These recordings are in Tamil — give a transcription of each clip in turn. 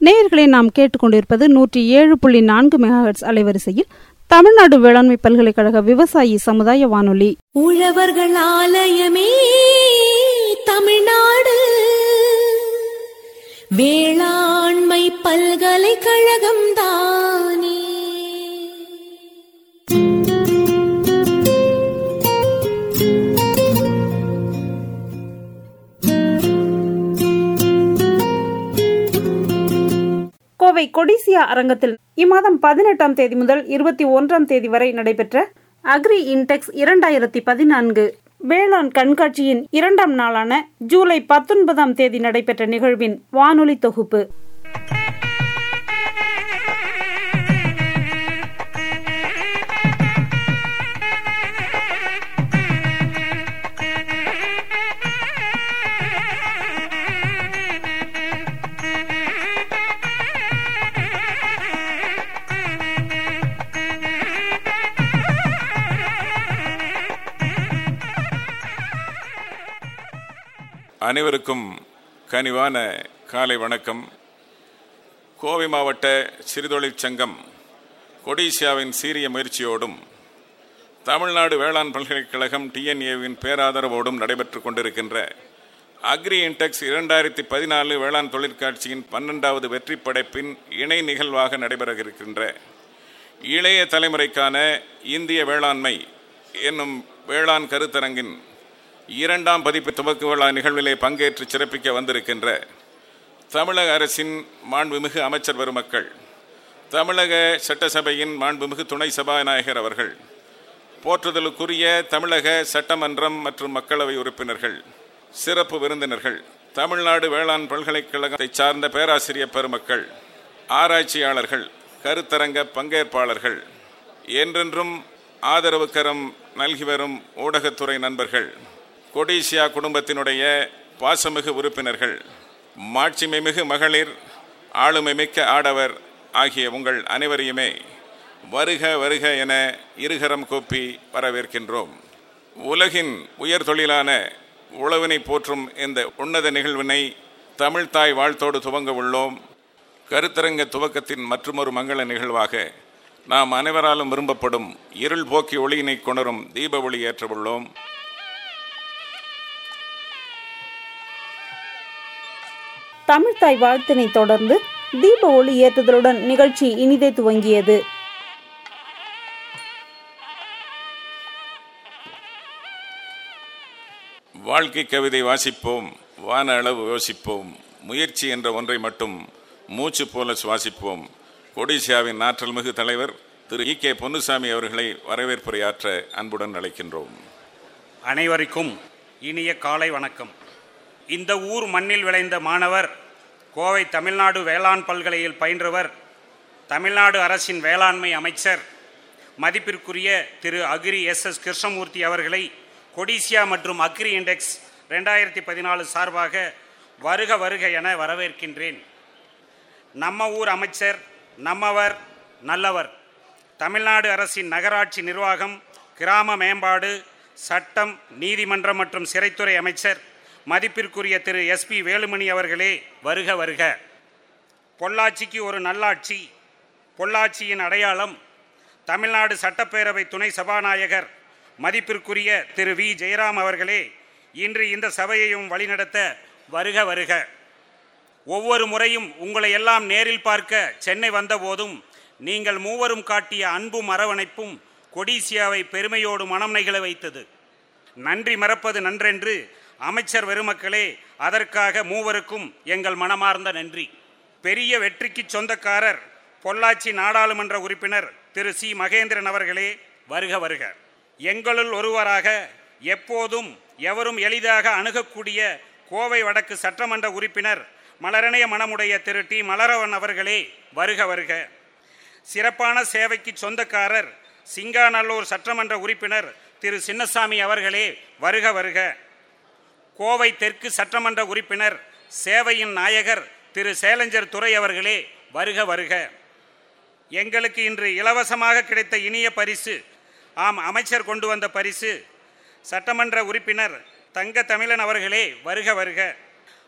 நேயர்களை நாம் கேட்டுக்கொண்டிருப்பது நூற்றி ஏழு புள்ளி நான்கு மெகாஹெட்ஸ் அலைவரிசையில் தமிழ்நாடு வேளாண்மை பல்கலைக்கழக விவசாயி சமுதாய வானொலி உழவர்கள் ஆலயமே தமிழ்நாடு வேளாண்மை பல்கலைக்கழகம் தானே கோவை கொடிசியா அரங்கத்தில் இம்மாதம் பதினெட்டாம் தேதி முதல் இருபத்தி ஒன்றாம் தேதி வரை நடைபெற்ற அக்ரி இன்டெக்ஸ் இரண்டாயிரத்தி பதினான்கு வேளாண் கண்காட்சியின் இரண்டாம் நாளான ஜூலை பத்தொன்பதாம் தேதி நடைபெற்ற நிகழ்வின் வானொலி தொகுப்பு அனைவருக்கும் கனிவான காலை வணக்கம் கோவை மாவட்ட சிறுதொழிற் சங்கம் கொடிசியாவின் சீரிய முயற்சியோடும் தமிழ்நாடு வேளாண் பல்கலைக்கழகம் டிஎன்ஏவின் பேராதரவோடும் நடைபெற்றுக் கொண்டிருக்கின்ற அக்ரி இன்டெக்ஸ் இரண்டாயிரத்தி பதினாலு வேளாண் தொழிற்காட்சியின் பன்னெண்டாவது வெற்றி படைப்பின் இணை நிகழ்வாக நடைபெற இருக்கின்ற இளைய தலைமுறைக்கான இந்திய வேளாண்மை என்னும் வேளாண் கருத்தரங்கின் இரண்டாம் பதிப்பு துவக்க விழா நிகழ்விலே பங்கேற்று சிறப்பிக்க வந்திருக்கின்ற தமிழக அரசின் மாண்புமிகு அமைச்சர் பெருமக்கள் தமிழக சட்டசபையின் மாண்புமிகு துணை சபாநாயகர் அவர்கள் போற்றுதலுக்குரிய தமிழக சட்டமன்றம் மற்றும் மக்களவை உறுப்பினர்கள் சிறப்பு விருந்தினர்கள் தமிழ்நாடு வேளாண் பல்கலைக்கழகத்தை சார்ந்த பேராசிரியர் பெருமக்கள் ஆராய்ச்சியாளர்கள் கருத்தரங்க பங்கேற்பாளர்கள் என்றென்றும் ஆதரவு கரம் நல்கி வரும் ஊடகத்துறை நண்பர்கள் கொடிசியா குடும்பத்தினுடைய பாசமிகு உறுப்பினர்கள் மாட்சிமைமிகு மகளிர் ஆளுமை மிக்க ஆடவர் ஆகிய உங்கள் அனைவரையுமே வருக வருக என இருகரம் கூப்பி வரவேற்கின்றோம் உலகின் உயர் தொழிலான உழவினை போற்றும் இந்த உன்னத நிகழ்வினை தமிழ்தாய் வாழ்த்தோடு துவங்க உள்ளோம் கருத்தரங்க துவக்கத்தின் மற்றொரு மங்கள நிகழ்வாக நாம் அனைவராலும் விரும்பப்படும் இருள் போக்கி ஒளியினை கொணரும் தீப ஒளி ஏற்றவுள்ளோம் தமிழ்தாய் வாழ்த்தினை தொடர்ந்து தீப ஒளி ஏற்றுதலுடன் நிகழ்ச்சி இனிதே துவங்கியது வாழ்க்கை கவிதை வாசிப்போம் வான அளவு யோசிப்போம் முயற்சி என்ற ஒன்றை மட்டும் மூச்சு போல சுவாசிப்போம் கொடிசியாவின் ஆற்றல் மிகு தலைவர் திரு இ கே பொன்னுசாமி அவர்களை வரவேற்புரையாற்ற அன்புடன் அழைக்கின்றோம் அனைவருக்கும் இனிய காலை வணக்கம் இந்த ஊர் மண்ணில் விளைந்த மாணவர் கோவை தமிழ்நாடு வேளாண் பல்கலையில் பயின்றவர் தமிழ்நாடு அரசின் வேளாண்மை அமைச்சர் மதிப்பிற்குரிய திரு அக்ரி எஸ் எஸ் கிருஷ்ணமூர்த்தி அவர்களை கொடிசியா மற்றும் அக்ரி இண்டெக்ஸ் ரெண்டாயிரத்தி பதினாலு சார்பாக வருக வருக என வரவேற்கின்றேன் நம்ம ஊர் அமைச்சர் நம்மவர் நல்லவர் தமிழ்நாடு அரசின் நகராட்சி நிர்வாகம் கிராம மேம்பாடு சட்டம் நீதிமன்றம் மற்றும் சிறைத்துறை அமைச்சர் மதிப்பிற்குரிய திரு எஸ்பி வேலுமணி அவர்களே வருக வருக பொள்ளாச்சிக்கு ஒரு நல்லாட்சி பொள்ளாச்சியின் அடையாளம் தமிழ்நாடு சட்டப்பேரவை துணை சபாநாயகர் மதிப்பிற்குரிய திரு வி ஜெயராம் அவர்களே இன்று இந்த சபையையும் வழிநடத்த வருக வருக ஒவ்வொரு முறையும் உங்களை எல்லாம் நேரில் பார்க்க சென்னை வந்தபோதும் நீங்கள் மூவரும் காட்டிய அன்பும் அரவணைப்பும் கொடிசியாவை பெருமையோடு மனம் நெகிழ வைத்தது நன்றி மறப்பது நன்றென்று அமைச்சர் பெருமக்களே அதற்காக மூவருக்கும் எங்கள் மனமார்ந்த நன்றி பெரிய வெற்றிக்கு சொந்தக்காரர் பொள்ளாச்சி நாடாளுமன்ற உறுப்பினர் திரு சி மகேந்திரன் அவர்களே வருக வருக எங்களுள் ஒருவராக எப்போதும் எவரும் எளிதாக அணுகக்கூடிய கோவை வடக்கு சட்டமன்ற உறுப்பினர் மலரணைய மனமுடைய திரு டி மலரவன் அவர்களே வருக வருக சிறப்பான சேவைக்கு சொந்தக்காரர் சிங்காநல்லூர் சட்டமன்ற உறுப்பினர் திரு சின்னசாமி அவர்களே வருக வருக கோவை தெற்கு சட்டமன்ற உறுப்பினர் சேவையின் நாயகர் திரு சேலஞ்சர் துரை அவர்களே வருக வருக எங்களுக்கு இன்று இலவசமாக கிடைத்த இனிய பரிசு ஆம் அமைச்சர் கொண்டு வந்த பரிசு சட்டமன்ற உறுப்பினர் தங்க தமிழன் அவர்களே வருக வருக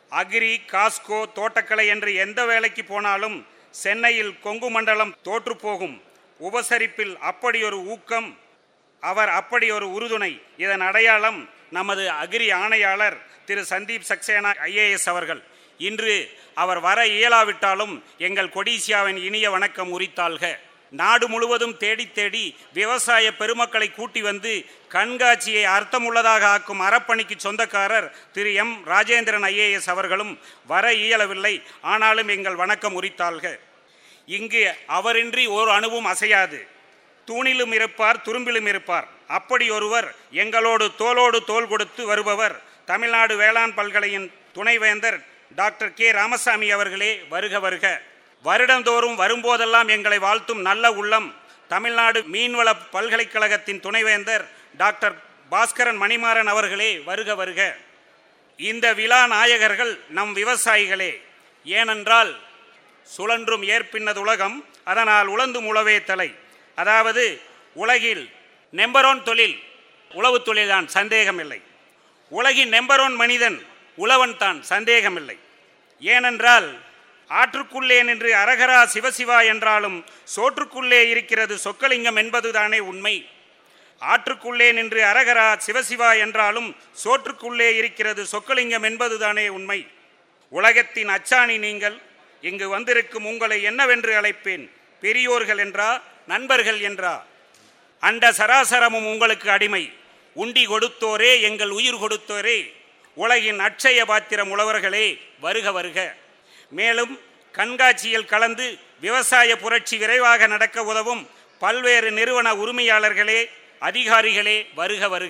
அக்ரி காஸ்கோ தோட்டக்கலை என்று எந்த வேலைக்கு போனாலும் சென்னையில் கொங்கு மண்டலம் தோற்று போகும் உபசரிப்பில் அப்படி ஒரு ஊக்கம் அவர் அப்படி ஒரு உறுதுணை இதன் அடையாளம் நமது அக்ரி ஆணையாளர் திரு சந்தீப் சக்சேனா ஐஏஎஸ் அவர்கள் இன்று அவர் வர இயலாவிட்டாலும் எங்கள் கொடிசியாவின் இனிய வணக்கம் உரித்தாள்க நாடு முழுவதும் தேடி தேடி விவசாய பெருமக்களை கூட்டி வந்து கண்காட்சியை அர்த்தமுள்ளதாக ஆக்கும் அறப்பணிக்கு சொந்தக்காரர் திரு எம் ராஜேந்திரன் ஐஏஎஸ் அவர்களும் வர இயலவில்லை ஆனாலும் எங்கள் வணக்கம் உரித்தாள்க இங்கு அவரின்றி ஒரு அணுவும் அசையாது தூணிலும் இருப்பார் துரும்பிலும் இருப்பார் அப்படி ஒருவர் எங்களோடு தோளோடு தோள் கொடுத்து வருபவர் தமிழ்நாடு வேளாண் பல்கலையின் துணைவேந்தர் டாக்டர் கே ராமசாமி அவர்களே வருக வருக வருடந்தோறும் வரும்போதெல்லாம் எங்களை வாழ்த்தும் நல்ல உள்ளம் தமிழ்நாடு மீன்வள பல்கலைக்கழகத்தின் துணைவேந்தர் டாக்டர் பாஸ்கரன் மணிமாறன் அவர்களே வருக வருக இந்த விழா நாயகர்கள் நம் விவசாயிகளே ஏனென்றால் சுழன்றும் ஏற்பின்னது உலகம் அதனால் உழந்தும் உழவே தலை அதாவது உலகில் நெம்பரோன் தொழில் உழவு தொழில்தான் சந்தேகமில்லை உலகின் நெம்பரோன் மனிதன் உழவன் தான் சந்தேகமில்லை ஏனென்றால் ஆற்றுக்குள்ளே நின்று அரகரா சிவசிவா என்றாலும் சோற்றுக்குள்ளே இருக்கிறது சொக்கலிங்கம் என்பதுதானே உண்மை ஆற்றுக்குள்ளே நின்று அரகரா சிவசிவா என்றாலும் சோற்றுக்குள்ளே இருக்கிறது சொக்கலிங்கம் என்பதுதானே உண்மை உலகத்தின் அச்சாணி நீங்கள் இங்கு வந்திருக்கும் உங்களை என்னவென்று அழைப்பேன் பெரியோர்கள் என்றா நண்பர்கள் என்றா அண்ட சராசரமும் உங்களுக்கு அடிமை உண்டி கொடுத்தோரே எங்கள் உயிர் கொடுத்தோரே உலகின் அட்சய பாத்திரம் உழவர்களே வருக வருக மேலும் கண்காட்சியில் கலந்து விவசாய புரட்சி விரைவாக நடக்க உதவும் பல்வேறு நிறுவன உரிமையாளர்களே அதிகாரிகளே வருக வருக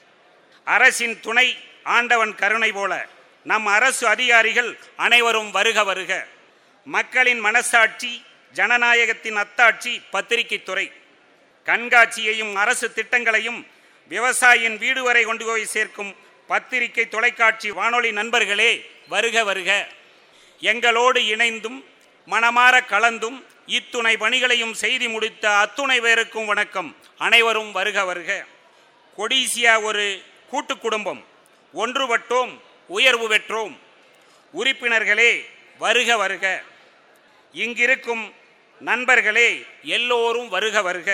அரசின் துணை ஆண்டவன் கருணை போல நம் அரசு அதிகாரிகள் அனைவரும் வருக வருக மக்களின் மனசாட்சி ஜனநாயகத்தின் அத்தாட்சி பத்திரிகை துறை கண்காட்சியையும் அரசு திட்டங்களையும் விவசாயியின் வீடு வரை கொண்டு போய் சேர்க்கும் பத்திரிகை தொலைக்காட்சி வானொலி நண்பர்களே வருக வருக எங்களோடு இணைந்தும் மனமாற கலந்தும் இத்துணை பணிகளையும் செய்து முடித்த அத்துணை பேருக்கும் வணக்கம் அனைவரும் வருக வருக கொடிசியா ஒரு கூட்டு குடும்பம் ஒன்றுபட்டோம் உயர்வு பெற்றோம் உறுப்பினர்களே வருக வருக இங்கிருக்கும் நண்பர்களே எல்லோரும் வருக வருக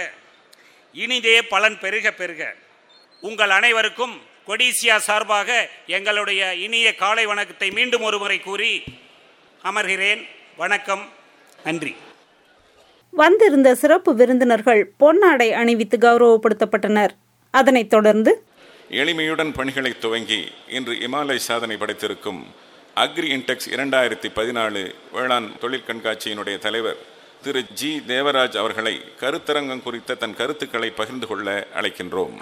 இனிதே பலன் பெருக பெருக உங்கள் அனைவருக்கும் கொடிசியா சார்பாக எங்களுடைய இனிய காலை வணக்கத்தை மீண்டும் ஒருமுறை கூறி அமர்கிறேன் வணக்கம் நன்றி வந்திருந்த சிறப்பு விருந்தினர்கள் பொன்னாடை அணிவித்து கௌரவப்படுத்தப்பட்டனர் அதனைத் தொடர்ந்து எளிமையுடன் பணிகளை துவங்கி இன்று இமாலய சாதனை படைத்திருக்கும் அக்ரி இன்டெக்ஸ் இரண்டாயிரத்தி பதினாலு வேளாண் தொழில் கண்காட்சியினுடைய தலைவர் திரு ஜி தேவராஜ் அவர்களை கருத்தரங்கம் குறித்த தன் கருத்துக்களை பகிர்ந்து கொள்ள அழைக்கின்றோம்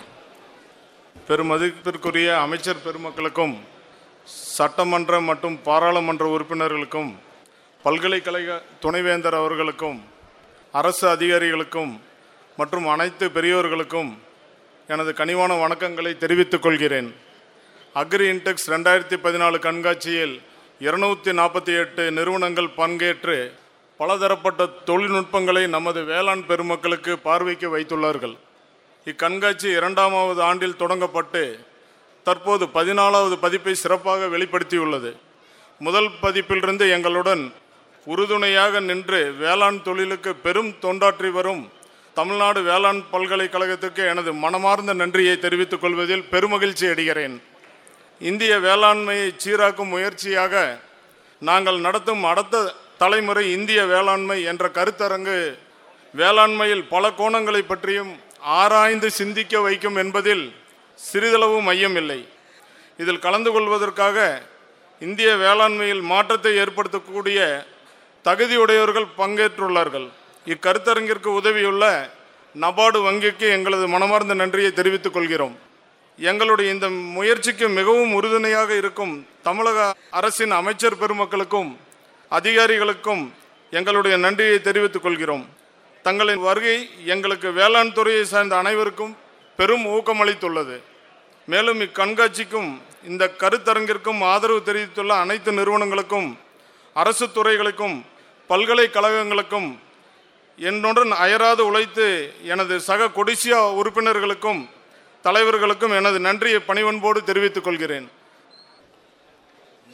பெருமதிப்பிற்குரிய அமைச்சர் பெருமக்களுக்கும் சட்டமன்ற மற்றும் பாராளுமன்ற உறுப்பினர்களுக்கும் பல்கலைக்கழக துணைவேந்தர் அவர்களுக்கும் அரசு அதிகாரிகளுக்கும் மற்றும் அனைத்து பெரியோர்களுக்கும் எனது கனிவான வணக்கங்களை தெரிவித்துக் கொள்கிறேன் அக்ரி இன்டெக்ஸ் ரெண்டாயிரத்தி பதினாலு கண்காட்சியில் இருநூத்தி நாற்பத்தி எட்டு நிறுவனங்கள் பங்கேற்று பலதரப்பட்ட தொழில்நுட்பங்களை நமது வேளாண் பெருமக்களுக்கு பார்வைக்கு வைத்துள்ளார்கள் இக்கண்காட்சி இரண்டாமாவது ஆண்டில் தொடங்கப்பட்டு தற்போது பதினாலாவது பதிப்பை சிறப்பாக வெளிப்படுத்தியுள்ளது முதல் பதிப்பிலிருந்து எங்களுடன் உறுதுணையாக நின்று வேளாண் தொழிலுக்கு பெரும் தொண்டாற்றி வரும் தமிழ்நாடு வேளாண் பல்கலைக்கழகத்துக்கு எனது மனமார்ந்த நன்றியை தெரிவித்துக் கொள்வதில் பெருமகிழ்ச்சி அடைகிறேன் இந்திய வேளாண்மையை சீராக்கும் முயற்சியாக நாங்கள் நடத்தும் அடுத்த தலைமுறை இந்திய வேளாண்மை என்ற கருத்தரங்கு வேளாண்மையில் பல கோணங்களை பற்றியும் ஆராய்ந்து சிந்திக்க வைக்கும் என்பதில் சிறிதளவு மையம் இல்லை இதில் கலந்து கொள்வதற்காக இந்திய வேளாண்மையில் மாற்றத்தை ஏற்படுத்தக்கூடிய தகுதியுடையவர்கள் பங்கேற்றுள்ளார்கள் இக்கருத்தரங்கிற்கு உதவியுள்ள நபார்டு வங்கிக்கு எங்களது மனமார்ந்த நன்றியை தெரிவித்துக் கொள்கிறோம் எங்களுடைய இந்த முயற்சிக்கு மிகவும் உறுதுணையாக இருக்கும் தமிழக அரசின் அமைச்சர் பெருமக்களுக்கும் அதிகாரிகளுக்கும் எங்களுடைய நன்றியை தெரிவித்துக் கொள்கிறோம் தங்களின் வருகை எங்களுக்கு வேளாண் துறையை சார்ந்த அனைவருக்கும் பெரும் ஊக்கமளித்துள்ளது மேலும் இக்கண்காட்சிக்கும் இந்த கருத்தரங்கிற்கும் ஆதரவு தெரிவித்துள்ள அனைத்து நிறுவனங்களுக்கும் அரசு துறைகளுக்கும் பல்கலைக்கழகங்களுக்கும் என்னுடன் அயராது உழைத்து எனது சக கொடிசியா உறுப்பினர்களுக்கும் தலைவர்களுக்கும் எனது நன்றியை பணிவன்போடு தெரிவித்துக் கொள்கிறேன்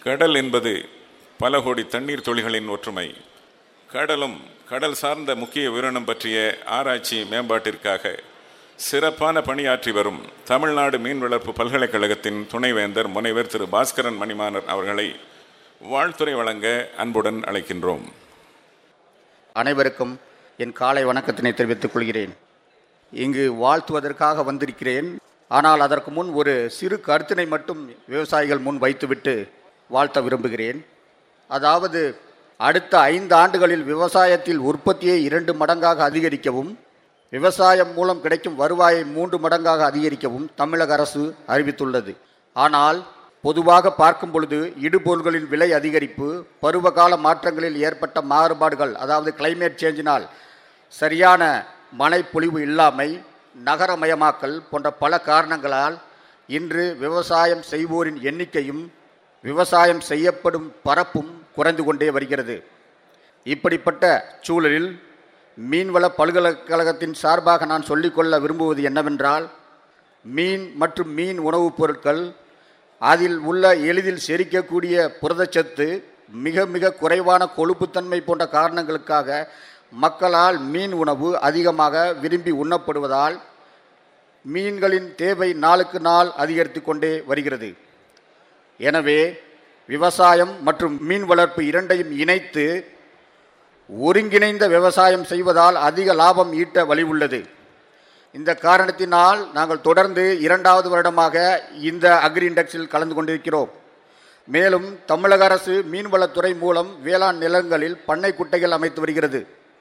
கடல் என்பது பல கோடி தண்ணீர் துளிகளின் ஒற்றுமை கடலும் கடல் சார்ந்த முக்கிய உயிரினம் பற்றிய ஆராய்ச்சி மேம்பாட்டிற்காக சிறப்பான பணியாற்றி வரும் தமிழ்நாடு மீன் வளர்ப்பு பல்கலைக்கழகத்தின் துணைவேந்தர் முனைவர் திரு பாஸ்கரன் மணிமானர் அவர்களை வாழ்த்துறை வழங்க அன்புடன் அழைக்கின்றோம் அனைவருக்கும் என் காலை வணக்கத்தினை தெரிவித்துக் கொள்கிறேன் இங்கு வாழ்த்துவதற்காக வந்திருக்கிறேன் ஆனால் அதற்கு முன் ஒரு சிறு கருத்தினை மட்டும் விவசாயிகள் முன் வைத்துவிட்டு வாழ்த்த விரும்புகிறேன் அதாவது அடுத்த ஐந்து ஆண்டுகளில் விவசாயத்தில் உற்பத்தியை இரண்டு மடங்காக அதிகரிக்கவும் விவசாயம் மூலம் கிடைக்கும் வருவாயை மூன்று மடங்காக அதிகரிக்கவும் தமிழக அரசு அறிவித்துள்ளது ஆனால் பொதுவாக பார்க்கும் பொழுது இடுபொருள்களின் விலை அதிகரிப்பு பருவகால மாற்றங்களில் ஏற்பட்ட மாறுபாடுகள் அதாவது கிளைமேட் சேஞ்சினால் சரியான மழை பொழிவு இல்லாமை நகரமயமாக்கல் போன்ற பல காரணங்களால் இன்று விவசாயம் செய்வோரின் எண்ணிக்கையும் விவசாயம் செய்யப்படும் பரப்பும் குறைந்து கொண்டே வருகிறது இப்படிப்பட்ட சூழலில் மீன்வள பல்கலைக்கழகத்தின் சார்பாக நான் சொல்லிக்கொள்ள விரும்புவது என்னவென்றால் மீன் மற்றும் மீன் உணவுப் பொருட்கள் அதில் உள்ள எளிதில் செரிக்கக்கூடிய புரதச்சத்து மிக மிக குறைவான கொழுப்புத்தன்மை போன்ற காரணங்களுக்காக மக்களால் மீன் உணவு அதிகமாக விரும்பி உண்ணப்படுவதால் மீன்களின் தேவை நாளுக்கு நாள் அதிகரித்து கொண்டே வருகிறது எனவே விவசாயம் மற்றும் மீன் வளர்ப்பு இரண்டையும் இணைத்து ஒருங்கிணைந்த விவசாயம் செய்வதால் அதிக லாபம் ஈட்ட வழி உள்ளது இந்த காரணத்தினால் நாங்கள் தொடர்ந்து இரண்டாவது வருடமாக இந்த அக்ரி இண்டெக்ஸில் கலந்து கொண்டிருக்கிறோம் மேலும் தமிழக அரசு மீன்வளத்துறை மூலம் வேளாண் நிலங்களில் பண்ணை குட்டைகள் அமைத்து வருகிறது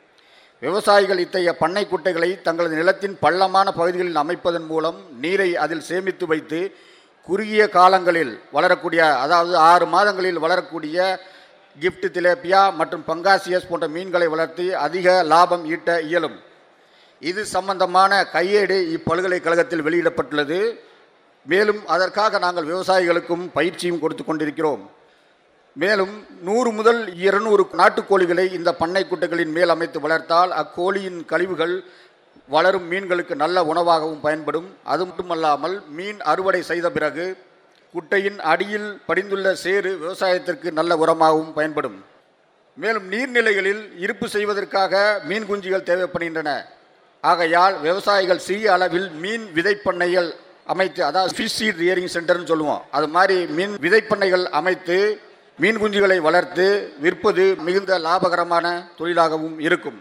விவசாயிகள் இத்தகைய பண்ணை குட்டைகளை தங்களது நிலத்தின் பள்ளமான பகுதிகளில் அமைப்பதன் மூலம் நீரை அதில் சேமித்து வைத்து குறுகிய காலங்களில் வளரக்கூடிய அதாவது ஆறு மாதங்களில் வளரக்கூடிய கிஃப்ட் திலேப்பியா மற்றும் பங்காசியஸ் போன்ற மீன்களை வளர்த்து அதிக லாபம் ஈட்ட இயலும் இது சம்பந்தமான கையேடு இப்பல்கலைக்கழகத்தில் வெளியிடப்பட்டுள்ளது மேலும் அதற்காக நாங்கள் விவசாயிகளுக்கும் பயிற்சியும் கொடுத்து கொண்டிருக்கிறோம் மேலும் நூறு முதல் இருநூறு நாட்டுக்கோழிகளை இந்த பண்ணை குட்டைகளின் மேல் அமைத்து வளர்த்தால் அக்கோழியின் கழிவுகள் வளரும் மீன்களுக்கு நல்ல உணவாகவும் பயன்படும் அது மட்டுமல்லாமல் மீன் அறுவடை செய்த பிறகு குட்டையின் அடியில் படிந்துள்ள சேறு விவசாயத்திற்கு நல்ல உரமாகவும் பயன்படும் மேலும் நீர்நிலைகளில் இருப்பு செய்வதற்காக மீன் குஞ்சுகள் தேவைப்படுகின்றன ஆகையால் விவசாயிகள் சிறிய அளவில் மீன் விதைப்பண்ணைகள் அமைத்து அதாவது ஃபிஷ் சீட் ரியரிங் சென்டர்னு சொல்லுவோம் அது மாதிரி மீன் விதைப்பண்ணைகள் அமைத்து மீன் குஞ்சுகளை வளர்த்து விற்பது மிகுந்த லாபகரமான தொழிலாகவும் இருக்கும்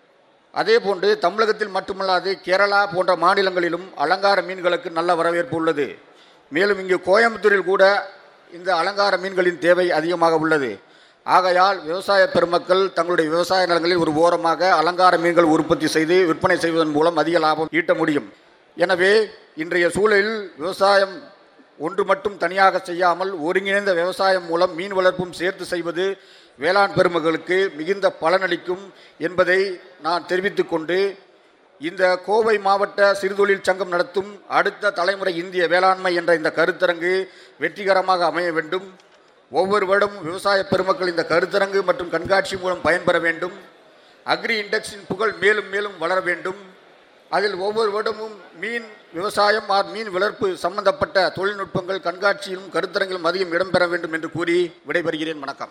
அதே போன்று தமிழகத்தில் மட்டுமல்லாது கேரளா போன்ற மாநிலங்களிலும் அலங்கார மீன்களுக்கு நல்ல வரவேற்பு உள்ளது மேலும் இங்கு கோயம்புத்தூரில் கூட இந்த அலங்கார மீன்களின் தேவை அதிகமாக உள்ளது ஆகையால் விவசாய பெருமக்கள் தங்களுடைய விவசாய நிலங்களில் ஒரு ஓரமாக அலங்கார மீன்கள் உற்பத்தி செய்து விற்பனை செய்வதன் மூலம் அதிக லாபம் ஈட்ட முடியும் எனவே இன்றைய சூழலில் விவசாயம் ஒன்று மட்டும் தனியாக செய்யாமல் ஒருங்கிணைந்த விவசாயம் மூலம் மீன் வளர்ப்பும் சேர்த்து செய்வது வேளாண் பெருமக்களுக்கு மிகுந்த பலனளிக்கும் என்பதை நான் தெரிவித்துக் கொண்டு இந்த கோவை மாவட்ட சிறுதொழில் சங்கம் நடத்தும் அடுத்த தலைமுறை இந்திய வேளாண்மை என்ற இந்த கருத்தரங்கு வெற்றிகரமாக அமைய வேண்டும் ஒவ்வொரு வருடமும் விவசாய பெருமக்கள் இந்த கருத்தரங்கு மற்றும் கண்காட்சி மூலம் பயன்பெற வேண்டும் அக்ரி இண்டெக்ஸின் புகழ் மேலும் மேலும் வளர வேண்டும் அதில் ஒவ்வொரு வருடமும் மீன் விவசாயம் ஆர் மீன் வளர்ப்பு சம்பந்தப்பட்ட தொழில்நுட்பங்கள் கண்காட்சியிலும் கருத்தரங்கிலும் அதிகம் இடம்பெற வேண்டும் என்று கூறி விடைபெறுகிறேன் வணக்கம்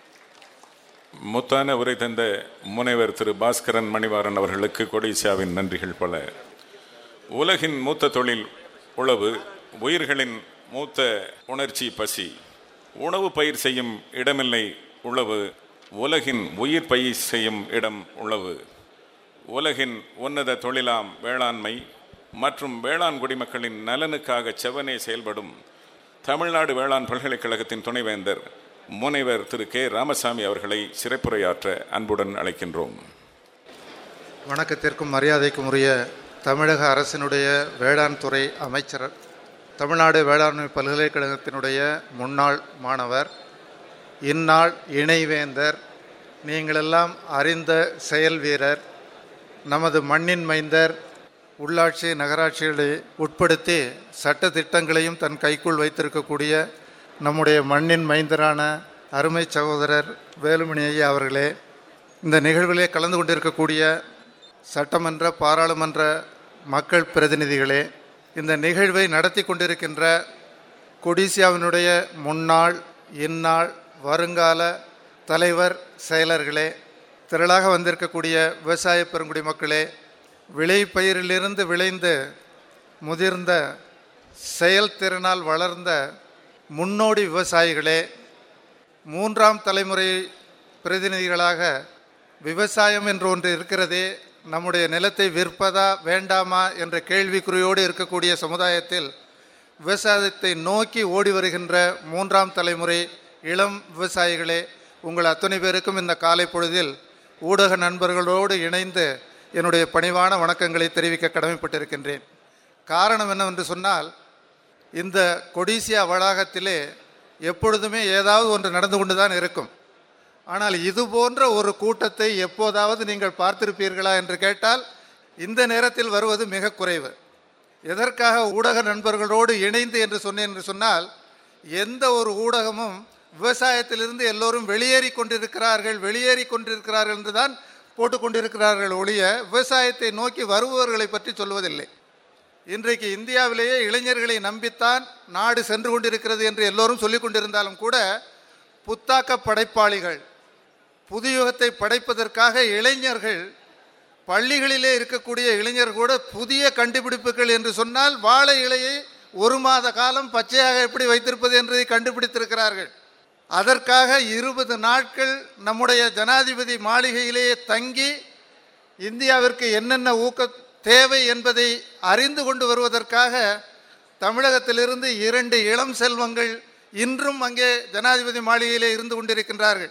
முத்தான உரை தந்த முனைவர் திரு பாஸ்கரன் மணிவாரன் அவர்களுக்கு கொடிசியாவின் நன்றிகள் பல உலகின் மூத்த தொழில் உழவு உயிர்களின் மூத்த உணர்ச்சி பசி உணவு பயிர் செய்யும் இடமில்லை உழவு உலகின் உயிர் பயிர் செய்யும் இடம் உழவு உலகின் உன்னத தொழிலாம் வேளாண்மை மற்றும் வேளாண் குடிமக்களின் நலனுக்காக செவனே செயல்படும் தமிழ்நாடு வேளாண் பல்கலைக்கழகத்தின் துணைவேந்தர் முனைவர் திரு கே ராமசாமி அவர்களை சிறப்புரையாற்ற அன்புடன் அழைக்கின்றோம் வணக்கத்திற்கும் மரியாதைக்கும் உரிய தமிழக அரசினுடைய வேளாண் துறை அமைச்சர் தமிழ்நாடு வேளாண்மை பல்கலைக்கழகத்தினுடைய முன்னாள் மாணவர் இந்நாள் இணைவேந்தர் நீங்களெல்லாம் அறிந்த செயல் வீரர் நமது மண்ணின் மைந்தர் உள்ளாட்சி நகராட்சிகளை உட்படுத்தி சட்ட திட்டங்களையும் தன் கைக்குள் வைத்திருக்கக்கூடிய நம்முடைய மண்ணின் மைந்தரான அருமை சகோதரர் வேலுமணி ஐயா அவர்களே இந்த நிகழ்விலே கலந்து கொண்டிருக்கக்கூடிய சட்டமன்ற பாராளுமன்ற மக்கள் பிரதிநிதிகளே இந்த நிகழ்வை நடத்தி கொண்டிருக்கின்ற கொடிசியாவினுடைய முன்னாள் இந்நாள் வருங்கால தலைவர் செயலர்களே திரளாக வந்திருக்கக்கூடிய விவசாய பெருங்குடி மக்களே விளைபயிரிலிருந்து விளைந்து முதிர்ந்த செயல்திறனால் வளர்ந்த முன்னோடி விவசாயிகளே மூன்றாம் தலைமுறை பிரதிநிதிகளாக விவசாயம் என்று ஒன்று இருக்கிறதே நம்முடைய நிலத்தை விற்பதா வேண்டாமா என்ற கேள்விக்குறியோடு இருக்கக்கூடிய சமுதாயத்தில் விவசாயத்தை நோக்கி ஓடி வருகின்ற மூன்றாம் தலைமுறை இளம் விவசாயிகளே உங்கள் அத்தனை பேருக்கும் இந்த காலை பொழுதில் ஊடக நண்பர்களோடு இணைந்து என்னுடைய பணிவான வணக்கங்களை தெரிவிக்க கடமைப்பட்டிருக்கின்றேன் காரணம் என்னவென்று சொன்னால் இந்த கொடிசியா வளாகத்திலே எப்பொழுதுமே ஏதாவது ஒன்று நடந்து கொண்டு தான் இருக்கும் ஆனால் இது போன்ற ஒரு கூட்டத்தை எப்போதாவது நீங்கள் பார்த்திருப்பீர்களா என்று கேட்டால் இந்த நேரத்தில் வருவது மிக குறைவு எதற்காக ஊடக நண்பர்களோடு இணைந்து என்று சொன்னேன் என்று சொன்னால் எந்த ஒரு ஊடகமும் விவசாயத்திலிருந்து எல்லோரும் வெளியேறி கொண்டிருக்கிறார்கள் வெளியேறி கொண்டிருக்கிறார்கள் என்று தான் போட்டுக்கொண்டிருக்கிறார்கள் ஒழிய விவசாயத்தை நோக்கி வருபவர்களை பற்றி சொல்வதில்லை இன்றைக்கு இந்தியாவிலேயே இளைஞர்களை நம்பித்தான் நாடு சென்று கொண்டிருக்கிறது என்று எல்லோரும் சொல்லிக் கொண்டிருந்தாலும் கூட புத்தாக்க படைப்பாளிகள் புதுயுகத்தை படைப்பதற்காக இளைஞர்கள் பள்ளிகளிலே இருக்கக்கூடிய இளைஞர் கூட புதிய கண்டுபிடிப்புகள் என்று சொன்னால் வாழை இலையை ஒரு மாத காலம் பச்சையாக எப்படி வைத்திருப்பது என்பதை கண்டுபிடித்திருக்கிறார்கள் அதற்காக இருபது நாட்கள் நம்முடைய ஜனாதிபதி மாளிகையிலேயே தங்கி இந்தியாவிற்கு என்னென்ன ஊக்க தேவை என்பதை அறிந்து கொண்டு வருவதற்காக தமிழகத்திலிருந்து இரண்டு இளம் செல்வங்கள் இன்றும் அங்கே ஜனாதிபதி மாளிகையிலே இருந்து கொண்டிருக்கின்றார்கள்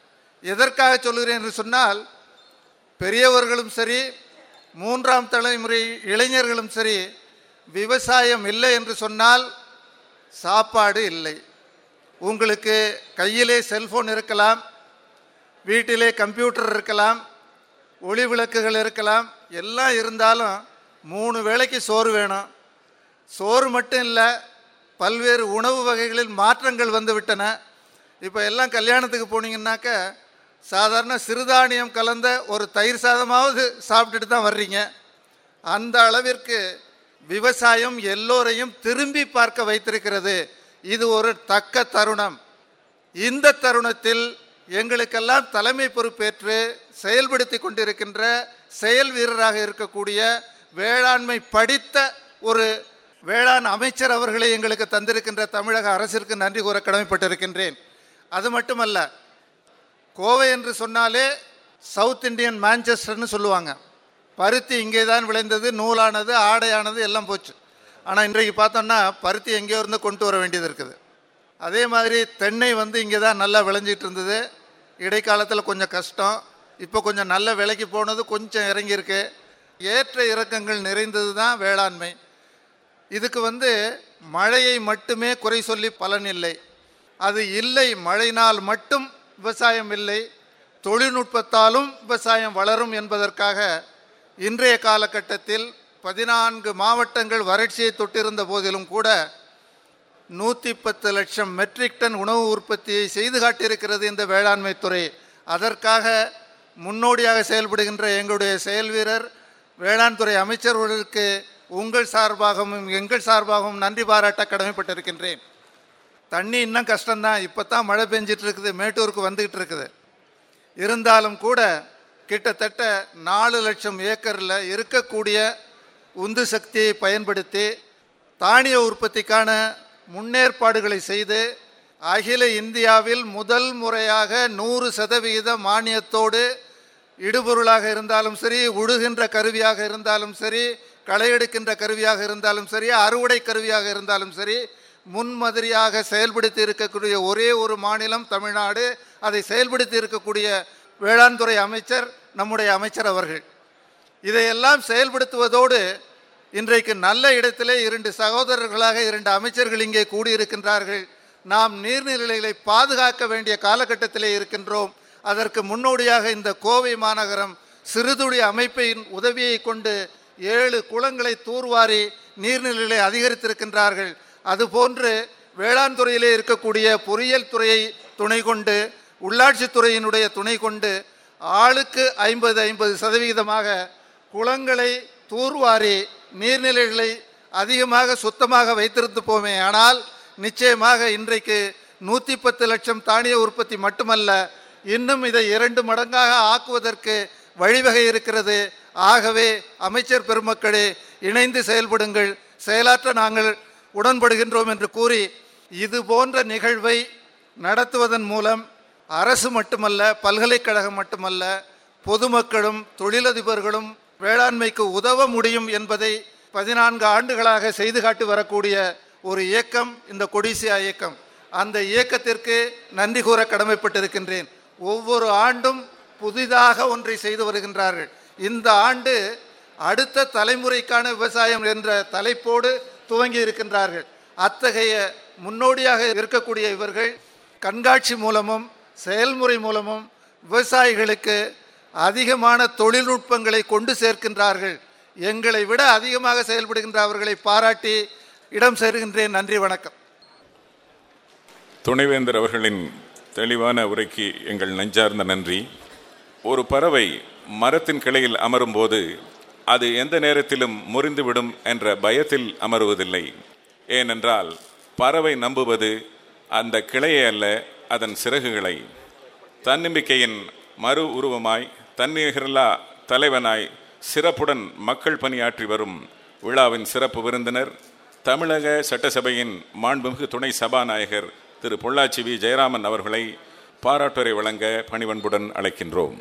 எதற்காக சொல்கிறேன் என்று சொன்னால் பெரியவர்களும் சரி மூன்றாம் தலைமுறை இளைஞர்களும் சரி விவசாயம் இல்லை என்று சொன்னால் சாப்பாடு இல்லை உங்களுக்கு கையிலே செல்போன் இருக்கலாம் வீட்டிலே கம்ப்யூட்டர் இருக்கலாம் ஒளி விளக்குகள் இருக்கலாம் எல்லாம் இருந்தாலும் மூணு வேளைக்கு சோறு வேணும் சோறு மட்டும் இல்லை பல்வேறு உணவு வகைகளில் மாற்றங்கள் வந்து விட்டன இப்போ எல்லாம் கல்யாணத்துக்கு போனீங்கன்னாக்க சாதாரண சிறுதானியம் கலந்த ஒரு தயிர் சாதமாவது சாப்பிட்டுட்டு தான் வர்றீங்க அந்த அளவிற்கு விவசாயம் எல்லோரையும் திரும்பி பார்க்க வைத்திருக்கிறது இது ஒரு தக்க தருணம் இந்த தருணத்தில் எங்களுக்கெல்லாம் தலைமை பொறுப்பேற்று செயல்படுத்தி கொண்டிருக்கின்ற செயல் வீரராக இருக்கக்கூடிய வேளாண்மை படித்த ஒரு வேளாண் அமைச்சர் அவர்களை எங்களுக்கு தந்திருக்கின்ற தமிழக அரசிற்கு நன்றி கூற கடமைப்பட்டிருக்கின்றேன் அது மட்டுமல்ல கோவை என்று சொன்னாலே சவுத் இந்தியன் மான்செஸ்டர்னு சொல்லுவாங்க பருத்தி இங்கே தான் விளைந்தது நூலானது ஆடையானது எல்லாம் போச்சு ஆனால் இன்றைக்கு பார்த்தோம்னா பருத்தி எங்கேயோ இருந்து கொண்டு வர வேண்டியது இருக்குது அதே மாதிரி தென்னை வந்து இங்கே தான் நல்லா விளைஞ்சிட்டு இருந்தது இடைக்காலத்தில் கொஞ்சம் கஷ்டம் இப்போ கொஞ்சம் நல்ல விலைக்கு போனது கொஞ்சம் இறங்கியிருக்கு ஏற்ற இறக்கங்கள் நிறைந்தது தான் வேளாண்மை இதுக்கு வந்து மழையை மட்டுமே குறை சொல்லி பலன் இல்லை அது இல்லை மழையினால் மட்டும் விவசாயம் இல்லை தொழில்நுட்பத்தாலும் விவசாயம் வளரும் என்பதற்காக இன்றைய காலகட்டத்தில் பதினான்கு மாவட்டங்கள் வறட்சியை தொட்டிருந்த போதிலும் கூட நூற்றி பத்து லட்சம் மெட்ரிக் டன் உணவு உற்பத்தியை செய்து காட்டியிருக்கிறது இந்த வேளாண்மை துறை அதற்காக முன்னோடியாக செயல்படுகின்ற எங்களுடைய செயல் வீரர் வேளாண் துறை அமைச்சர்களுக்கு உங்கள் சார்பாகவும் எங்கள் சார்பாகவும் நன்றி பாராட்ட கடமைப்பட்டிருக்கின்றேன் தண்ணி இன்னும் கஷ்டம்தான் இப்போ தான் மழை பெஞ்சிட்டு இருக்குது மேட்டூருக்கு வந்துக்கிட்டு இருக்குது இருந்தாலும் கூட கிட்டத்தட்ட நாலு லட்சம் ஏக்கரில் இருக்கக்கூடிய உந்து சக்தியை பயன்படுத்தி தானிய உற்பத்திக்கான முன்னேற்பாடுகளை செய்து அகில இந்தியாவில் முதல் முறையாக நூறு சதவிகித மானியத்தோடு இடுபொருளாக இருந்தாலும் சரி உழுகின்ற கருவியாக இருந்தாலும் சரி களை எடுக்கின்ற கருவியாக இருந்தாலும் சரி அறுவடை கருவியாக இருந்தாலும் சரி முன்மாதிரியாக செயல்படுத்தி இருக்கக்கூடிய ஒரே ஒரு மாநிலம் தமிழ்நாடு அதை செயல்படுத்தி இருக்கக்கூடிய வேளாண் துறை அமைச்சர் நம்முடைய அமைச்சர் அவர்கள் இதையெல்லாம் செயல்படுத்துவதோடு இன்றைக்கு நல்ல இடத்திலே இரண்டு சகோதரர்களாக இரண்டு அமைச்சர்கள் இங்கே கூடியிருக்கின்றார்கள் நாம் நீர்நிலைகளை பாதுகாக்க வேண்டிய காலகட்டத்திலே இருக்கின்றோம் அதற்கு முன்னோடியாக இந்த கோவை மாநகரம் சிறுதுளி அமைப்பின் உதவியை கொண்டு ஏழு குளங்களை தூர்வாரி நீர்நிலைகளை அதிகரித்திருக்கின்றார்கள் அதுபோன்று வேளாண் துறையிலே இருக்கக்கூடிய பொறியியல் துறையை துணை கொண்டு உள்ளாட்சித் துறையினுடைய துணை கொண்டு ஆளுக்கு ஐம்பது ஐம்பது சதவிகிதமாக குளங்களை தூர்வாரி நீர்நிலைகளை அதிகமாக சுத்தமாக வைத்திருந்து போமே ஆனால் நிச்சயமாக இன்றைக்கு நூற்றி பத்து லட்சம் தானிய உற்பத்தி மட்டுமல்ல இன்னும் இதை இரண்டு மடங்காக ஆக்குவதற்கு வழிவகை இருக்கிறது ஆகவே அமைச்சர் பெருமக்களே இணைந்து செயல்படுங்கள் செயலாற்ற நாங்கள் உடன்படுகின்றோம் என்று கூறி இது போன்ற நிகழ்வை நடத்துவதன் மூலம் அரசு மட்டுமல்ல பல்கலைக்கழகம் மட்டுமல்ல பொதுமக்களும் தொழிலதிபர்களும் வேளாண்மைக்கு உதவ முடியும் என்பதை பதினான்கு ஆண்டுகளாக செய்து காட்டி வரக்கூடிய ஒரு இயக்கம் இந்த கொடிசியா இயக்கம் அந்த இயக்கத்திற்கு நன்றி கூற கடமைப்பட்டிருக்கின்றேன் ஒவ்வொரு ஆண்டும் புதிதாக ஒன்றை செய்து வருகின்றார்கள் இந்த ஆண்டு அடுத்த தலைமுறைக்கான விவசாயம் என்ற தலைப்போடு துவங்கி இருக்கின்றார்கள் அத்தகைய முன்னோடியாக இருக்கக்கூடிய இவர்கள் கண்காட்சி மூலமும் செயல்முறை மூலமும் விவசாயிகளுக்கு அதிகமான தொழில்நுட்பங்களை கொண்டு சேர்க்கின்றார்கள் எங்களை விட அதிகமாக செயல்படுகின்ற அவர்களை பாராட்டி இடம் சேர்கின்றேன் நன்றி வணக்கம் துணைவேந்தர் அவர்களின் தெளிவான உரைக்கு எங்கள் நெஞ்சார்ந்த நன்றி ஒரு பறவை மரத்தின் கிளையில் அமரும்போது அது எந்த நேரத்திலும் முறிந்துவிடும் என்ற பயத்தில் அமருவதில்லை ஏனென்றால் பறவை நம்புவது அந்த கிளையை அல்ல அதன் சிறகுகளை தன்னம்பிக்கையின் மறு உருவமாய் தன்னிகரில்லா தலைவனாய் சிறப்புடன் மக்கள் பணியாற்றி வரும் விழாவின் சிறப்பு விருந்தினர் தமிழக சட்டசபையின் மாண்புமிகு துணை சபாநாயகர் திரு பொள்ளாச்சி வி ஜெயராமன் அவர்களை பாராட்டுரை வழங்க பணிவன்புடன் அழைக்கின்றோம்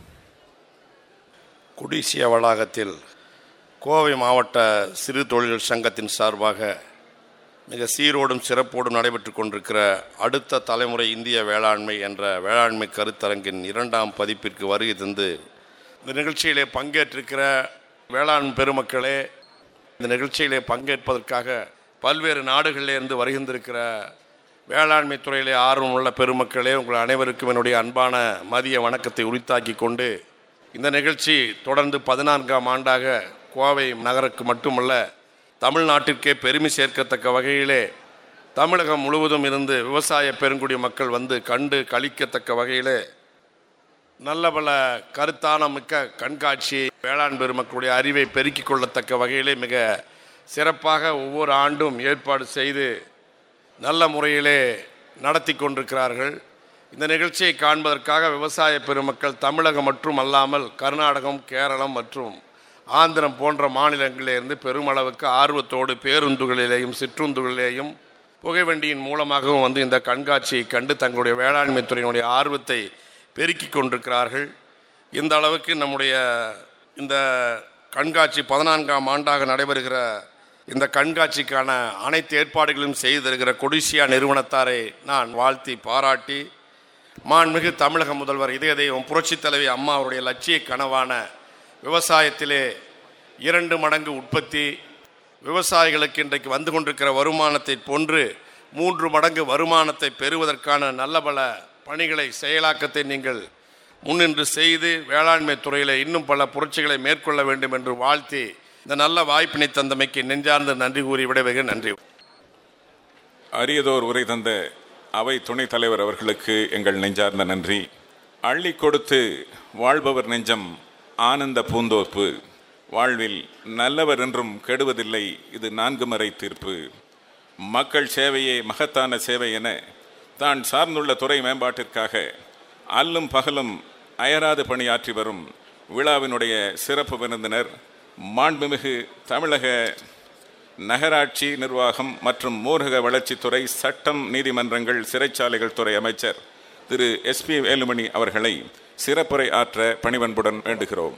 குடிசிய வளாகத்தில் கோவை மாவட்ட சிறு தொழில் சங்கத்தின் சார்பாக மிக சீரோடும் சிறப்போடும் நடைபெற்று கொண்டிருக்கிற அடுத்த தலைமுறை இந்திய வேளாண்மை என்ற வேளாண்மை கருத்தரங்கின் இரண்டாம் பதிப்பிற்கு வருகை தந்து இந்த நிகழ்ச்சியிலே பங்கேற்றிருக்கிற வேளாண் பெருமக்களே இந்த நிகழ்ச்சியிலே பங்கேற்பதற்காக பல்வேறு நாடுகளிலிருந்து வருகின்றிருக்கிற வேளாண்மை துறையிலே ஆர்வமுள்ள பெருமக்களே உங்கள் அனைவருக்கும் என்னுடைய அன்பான மதிய வணக்கத்தை உரித்தாக்கி கொண்டு இந்த நிகழ்ச்சி தொடர்ந்து பதினான்காம் ஆண்டாக கோவை நகருக்கு மட்டுமல்ல தமிழ்நாட்டிற்கே பெருமை சேர்க்கத்தக்க வகையிலே தமிழகம் முழுவதும் இருந்து விவசாய பெருங்குடி மக்கள் வந்து கண்டு கழிக்கத்தக்க வகையிலே நல்ல பல கருத்தான மிக்க கண்காட்சி வேளாண் பெருமக்களுடைய அறிவை பெருக்கிக் கொள்ளத்தக்க வகையிலே மிக சிறப்பாக ஒவ்வொரு ஆண்டும் ஏற்பாடு செய்து நல்ல முறையிலே நடத்தி கொண்டிருக்கிறார்கள் இந்த நிகழ்ச்சியை காண்பதற்காக விவசாய பெருமக்கள் தமிழகம் மற்றும் அல்லாமல் கர்நாடகம் கேரளம் மற்றும் ஆந்திரம் போன்ற மாநிலங்களிலிருந்து பெருமளவுக்கு ஆர்வத்தோடு பேருந்துகளிலேயும் சிற்றுந்துகளிலேயும் புகைவண்டியின் மூலமாகவும் வந்து இந்த கண்காட்சியை கண்டு தங்களுடைய வேளாண்மை துறையினுடைய ஆர்வத்தை பெருக்கிக் கொண்டிருக்கிறார்கள் இந்த அளவுக்கு நம்முடைய இந்த கண்காட்சி பதினான்காம் ஆண்டாக நடைபெறுகிற இந்த கண்காட்சிக்கான அனைத்து ஏற்பாடுகளையும் செய்து தருகிற கொடிசியா நிறுவனத்தாரை நான் வாழ்த்தி பாராட்டி மாண்புமிகு தமிழக முதல்வர் இதய தெய்வம் புரட்சித் தலைவி அம்மா அவருடைய லட்சிய கனவான விவசாயத்திலே இரண்டு மடங்கு உற்பத்தி விவசாயிகளுக்கு இன்றைக்கு வந்து கொண்டிருக்கிற வருமானத்தை போன்று மூன்று மடங்கு வருமானத்தை பெறுவதற்கான நல்ல பல பணிகளை செயலாக்கத்தை நீங்கள் முன்னின்று செய்து வேளாண்மை துறையில் இன்னும் பல புரட்சிகளை மேற்கொள்ள வேண்டும் என்று வாழ்த்தி இந்த நல்ல வாய்ப்பினை தந்தமைக்கு நெஞ்சார்ந்த நன்றி கூறி விடைபெறுகிறேன் நன்றி அரியதோர் உரை தந்த அவை துணைத் தலைவர் அவர்களுக்கு எங்கள் நெஞ்சார்ந்த நன்றி அள்ளி கொடுத்து வாழ்பவர் நெஞ்சம் ஆனந்த பூந்தோப்பு வாழ்வில் நல்லவர் என்றும் கெடுவதில்லை இது நான்கு மறை தீர்ப்பு மக்கள் சேவையே மகத்தான சேவை என தான் சார்ந்துள்ள துறை மேம்பாட்டிற்காக அல்லும் பகலும் அயராது பணியாற்றி வரும் விழாவினுடைய சிறப்பு விருந்தினர் மாண்புமிகு தமிழக நகராட்சி நிர்வாகம் மற்றும் ஊரக வளர்ச்சித்துறை சட்டம் நீதிமன்றங்கள் சிறைச்சாலைகள் துறை அமைச்சர் திரு எஸ்பி வேலுமணி அவர்களை சிறப்புரை ஆற்ற பணிவன்புடன் வேண்டுகிறோம்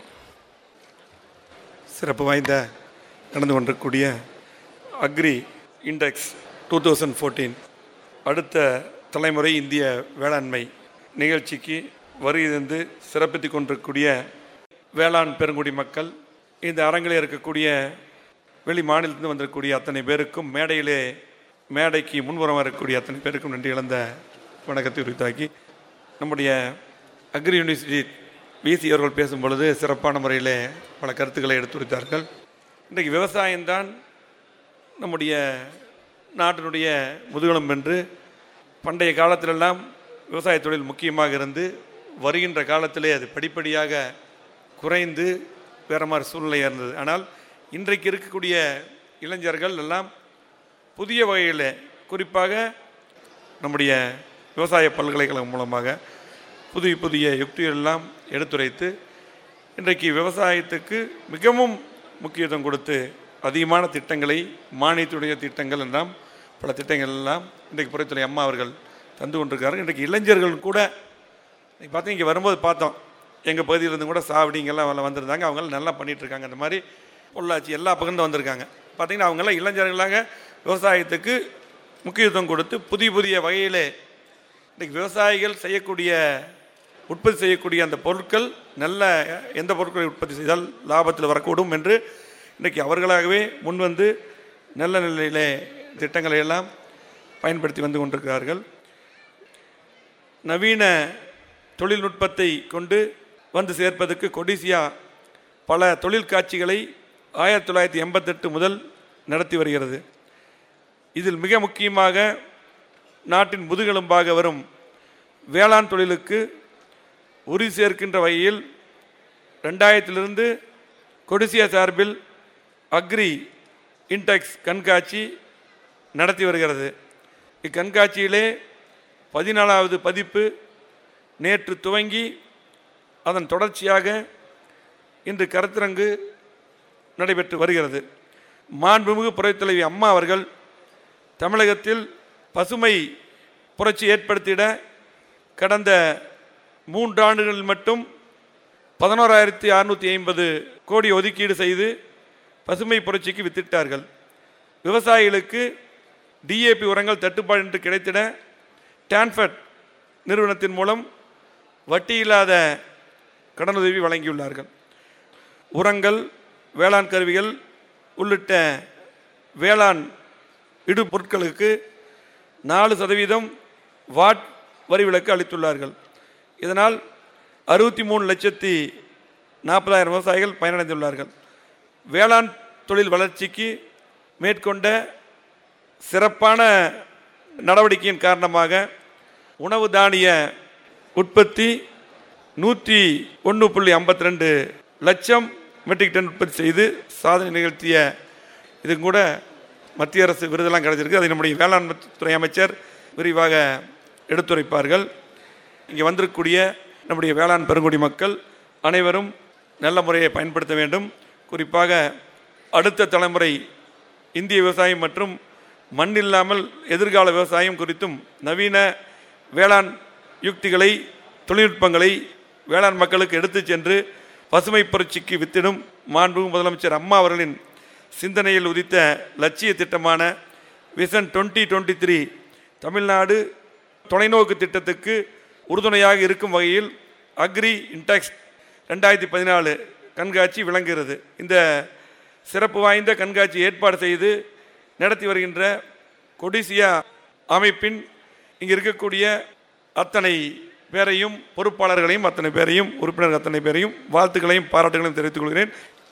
சிறப்பு வாய்ந்த நடந்து கொண்டிருக்கக்கூடிய Agri Intex two thousand fourteen அடுத்த தலைமுறை இந்திய வேளாண்மை நிகழ்ச்சிக்கு வருகை தந்து சிறப்பித்து கொண்டிருக்கக்கூடிய வேளாண் பெருங்குடி மக்கள் இந்த அரங்கில் இருக்கக்கூடிய வெளி மாநிலத்திலிருந்து வந்திருக்கக்கூடிய அத்தனை பேருக்கும் மேடையிலே மேடைக்கு முன்வரம் வரக்கூடிய அத்தனை பேருக்கும் நன்றி இழந்த வணக்கத்தை உரித்தாக்கி நம்முடைய அக்ரி யூனிவர்சிட்டி விசி அவர்கள் பேசும் பொழுது சிறப்பான முறையில் பல கருத்துக்களை எடுத்துரைத்தார்கள் இன்றைக்கு விவசாயம்தான் நம்முடைய நாட்டினுடைய முதுகலம் என்று பண்டைய காலத்திலெல்லாம் விவசாய தொழில் முக்கியமாக இருந்து வருகின்ற காலத்திலே அது படிப்படியாக குறைந்து வேறு மாதிரி சூழ்நிலையாக இருந்தது ஆனால் இன்றைக்கு இருக்கக்கூடிய இளைஞர்கள் எல்லாம் புதிய வகையில் குறிப்பாக நம்முடைய விவசாய பல்கலைக்கழகம் மூலமாக புதிய புதிய யுக்திகள் எல்லாம் எடுத்துரைத்து இன்றைக்கு விவசாயத்துக்கு மிகவும் முக்கியத்துவம் கொடுத்து அதிகமான திட்டங்களை மானியத்துடைய திட்டங்கள் எல்லாம் பல திட்டங்கள் எல்லாம் இன்றைக்கு புறத்துறை அம்மா அவர்கள் தந்து கொண்டிருக்காரு இன்றைக்கு இளைஞர்கள் கூட இன்னைக்கு பார்த்தீங்க இங்கே வரும்போது பார்த்தோம் எங்கள் பகுதியிலேருந்து கூட சாவடிங்கெல்லாம் வரல வந்திருந்தாங்க அவங்களாம் நல்லா பண்ணிட்டு இருக்காங்க இந்த மாதிரி பொள்ளாச்சி எல்லா பக்கந்து வந்திருக்காங்க பார்த்தீங்கன்னா அவங்கெல்லாம் இளைஞர்களாக விவசாயத்துக்கு முக்கியத்துவம் கொடுத்து புதிய புதிய வகையிலே இன்றைக்கு விவசாயிகள் செய்யக்கூடிய உற்பத்தி செய்யக்கூடிய அந்த பொருட்கள் நல்ல எந்த பொருட்களை உற்பத்தி செய்தால் லாபத்தில் வரக்கூடும் என்று இன்றைக்கு அவர்களாகவே முன்வந்து நல்ல நிலையிலே திட்டங்களை எல்லாம் பயன்படுத்தி வந்து கொண்டிருக்கிறார்கள் நவீன தொழில்நுட்பத்தை கொண்டு வந்து சேர்ப்பதற்கு கொடிசியா பல தொழில் காட்சிகளை ஆயிரத்தி தொள்ளாயிரத்தி எண்பத்தெட்டு முதல் நடத்தி வருகிறது இதில் மிக முக்கியமாக நாட்டின் முதுகெலும்பாக வரும் வேளாண் தொழிலுக்கு உரி சேர்க்கின்ற வகையில் ரெண்டாயிரத்திலிருந்து கொடிசியா சார்பில் அக்ரி இன்டெக்ஸ் கண்காட்சி நடத்தி வருகிறது இக்கண்காட்சியிலே பதினாலாவது பதிப்பு நேற்று துவங்கி அதன் தொடர்ச்சியாக இன்று கருத்தரங்கு நடைபெற்று வருகிறது மாண்புமிகு புரட்சித்தலைவி அம்மா அவர்கள் தமிழகத்தில் பசுமை புரட்சி ஏற்படுத்திட கடந்த மூன்றாண்டுகளில் மட்டும் பதினோராயிரத்தி அறுநூற்றி ஐம்பது கோடி ஒதுக்கீடு செய்து பசுமை புரட்சிக்கு வித்திட்டார்கள் விவசாயிகளுக்கு டிஏபி உரங்கள் தட்டுப்பாடின்றி கிடைத்திட டான்ஃபட் நிறுவனத்தின் மூலம் வட்டியில்லாத கடனுதவி வழங்கியுள்ளார்கள் உரங்கள் வேளாண் கருவிகள் உள்ளிட்ட வேளாண் இடு பொருட்களுக்கு நாலு சதவீதம் வாட் வரி விலக்கு அளித்துள்ளார்கள் இதனால் அறுபத்தி மூணு லட்சத்தி நாற்பதாயிரம் விவசாயிகள் பயனடைந்துள்ளார்கள் வேளாண் தொழில் வளர்ச்சிக்கு மேற்கொண்ட சிறப்பான நடவடிக்கையின் காரணமாக உணவு தானிய உற்பத்தி நூற்றி ஒன்று புள்ளி ஐம்பத்தி ரெண்டு லட்சம் மெட்ரிக் டன் உற்பத்தி செய்து சாதனை நிகழ்த்திய இது கூட மத்திய அரசு விருதெல்லாம் கிடைச்சிருக்கு அதை நம்முடைய வேளாண் துறை அமைச்சர் விரிவாக எடுத்துரைப்பார்கள் இங்கே வந்திருக்கக்கூடிய நம்முடைய வேளாண் பெருங்குடி மக்கள் அனைவரும் நல்ல முறையை பயன்படுத்த வேண்டும் குறிப்பாக அடுத்த தலைமுறை இந்திய விவசாயம் மற்றும் மண் இல்லாமல் எதிர்கால விவசாயம் குறித்தும் நவீன வேளாண் யுக்திகளை தொழில்நுட்பங்களை வேளாண் மக்களுக்கு எடுத்துச் சென்று பசுமை புரட்சிக்கு வித்திடும் மாண்பு முதலமைச்சர் அம்மா அவர்களின் சிந்தனையில் உதித்த லட்சிய திட்டமான vision twenty twenty three Tamil Nadu தொலைநோக்கு திட்டத்துக்கு உறுதுணையாக இருக்கும் வகையில் அக்ரி இன்டெக்ஸ் ரெண்டாயிரத்தி பதினாலு கண்காட்சி விளங்குகிறது இந்த சிறப்பு வாய்ந்த கண்காட்சி ஏற்பாடு செய்து நடத்தி வருகின்ற கொடிசியா அமைப்பின் இங்கே இருக்கக்கூடிய அத்தனை பேரையும் பொறுப்பாளர்களையும் அத்தனை பேரையும் உறுப்பினர்கள் அத்தனை பேரையும் வாழ்த்துக்களையும் பாராட்டுகளையும் தெரிவித்துக் கொள்கிறேன்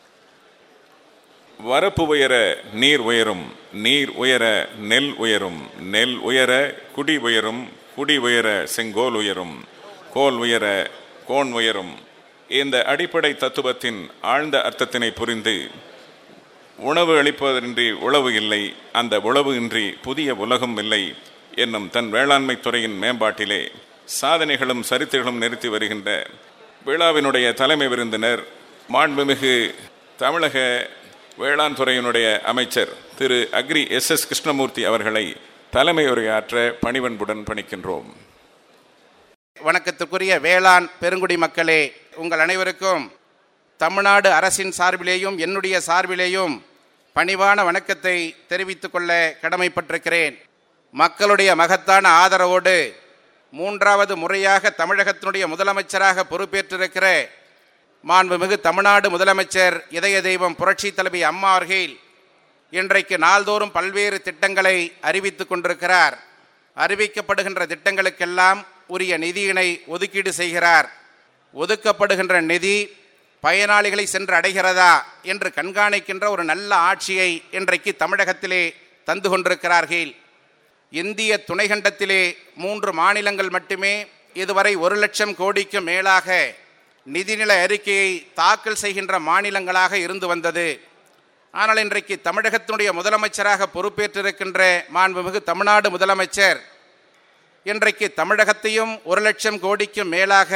வரப்பு உயர நீர் உயரும் நீர் உயர நெல் உயரும் நெல் உயர குடி உயரும் குடி உயர செங்கோல் உயரும் கோல் உயர கோன் உயரும் இந்த அடிப்படை தத்துவத்தின் ஆழ்ந்த அர்த்தத்தினை புரிந்து உணவு அளிப்பதன்றி உழவு இல்லை அந்த உழவு இன்றி புதிய உலகம் இல்லை என்னும் தன் வேளாண்மை துறையின் மேம்பாட்டிலே சாதனைகளும் சரித்திரங்களும் நிறுத்தி வருகின்ற விழாவினுடைய தலைமை விருந்தினர் மாண்புமிகு தமிழக வேளாண் துறையினுடைய அமைச்சர் திரு அக்ரி எஸ் எஸ் கிருஷ்ணமூர்த்தி அவர்களை தலைமை உரையாற்ற பணிவன்புடன் பணிக்கின்றோம் வணக்கத்துக்குரிய வேளாண் பெருங்குடி மக்களே உங்கள் அனைவருக்கும் தமிழ்நாடு அரசின் சார்பிலேயும் என்னுடைய சார்பிலேயும் பணிவான வணக்கத்தை தெரிவித்துக் கொள்ள கடமைப்பட்டிருக்கிறேன் மக்களுடைய மகத்தான ஆதரவோடு மூன்றாவது முறையாக தமிழகத்தினுடைய முதலமைச்சராக பொறுப்பேற்றிருக்கிற மாண்புமிகு தமிழ்நாடு முதலமைச்சர் இதய தெய்வம் புரட்சி தலைவி அம்மா அவர்கள் இன்றைக்கு நாள்தோறும் பல்வேறு திட்டங்களை அறிவித்துக் கொண்டிருக்கிறார் அறிவிக்கப்படுகின்ற திட்டங்களுக்கெல்லாம் உரிய நிதியினை ஒதுக்கீடு செய்கிறார் ஒதுக்கப்படுகின்ற நிதி பயனாளிகளை சென்று அடைகிறதா என்று கண்காணிக்கின்ற ஒரு நல்ல ஆட்சியை இன்றைக்கு தமிழகத்திலே தந்து கொண்டிருக்கிறார்கள் இந்திய துணைக்கண்டத்திலே மூன்று மாநிலங்கள் மட்டுமே இதுவரை ஒரு லட்சம் கோடிக்கு மேலாக நிதிநிலை அறிக்கையை தாக்கல் செய்கின்ற மாநிலங்களாக இருந்து வந்தது ஆனால் இன்றைக்கு தமிழகத்தினுடைய முதலமைச்சராக பொறுப்பேற்றிருக்கின்ற மாண்புமிகு தமிழ்நாடு முதலமைச்சர் இன்றைக்கு தமிழகத்தையும் ஒரு லட்சம் கோடிக்கும் மேலாக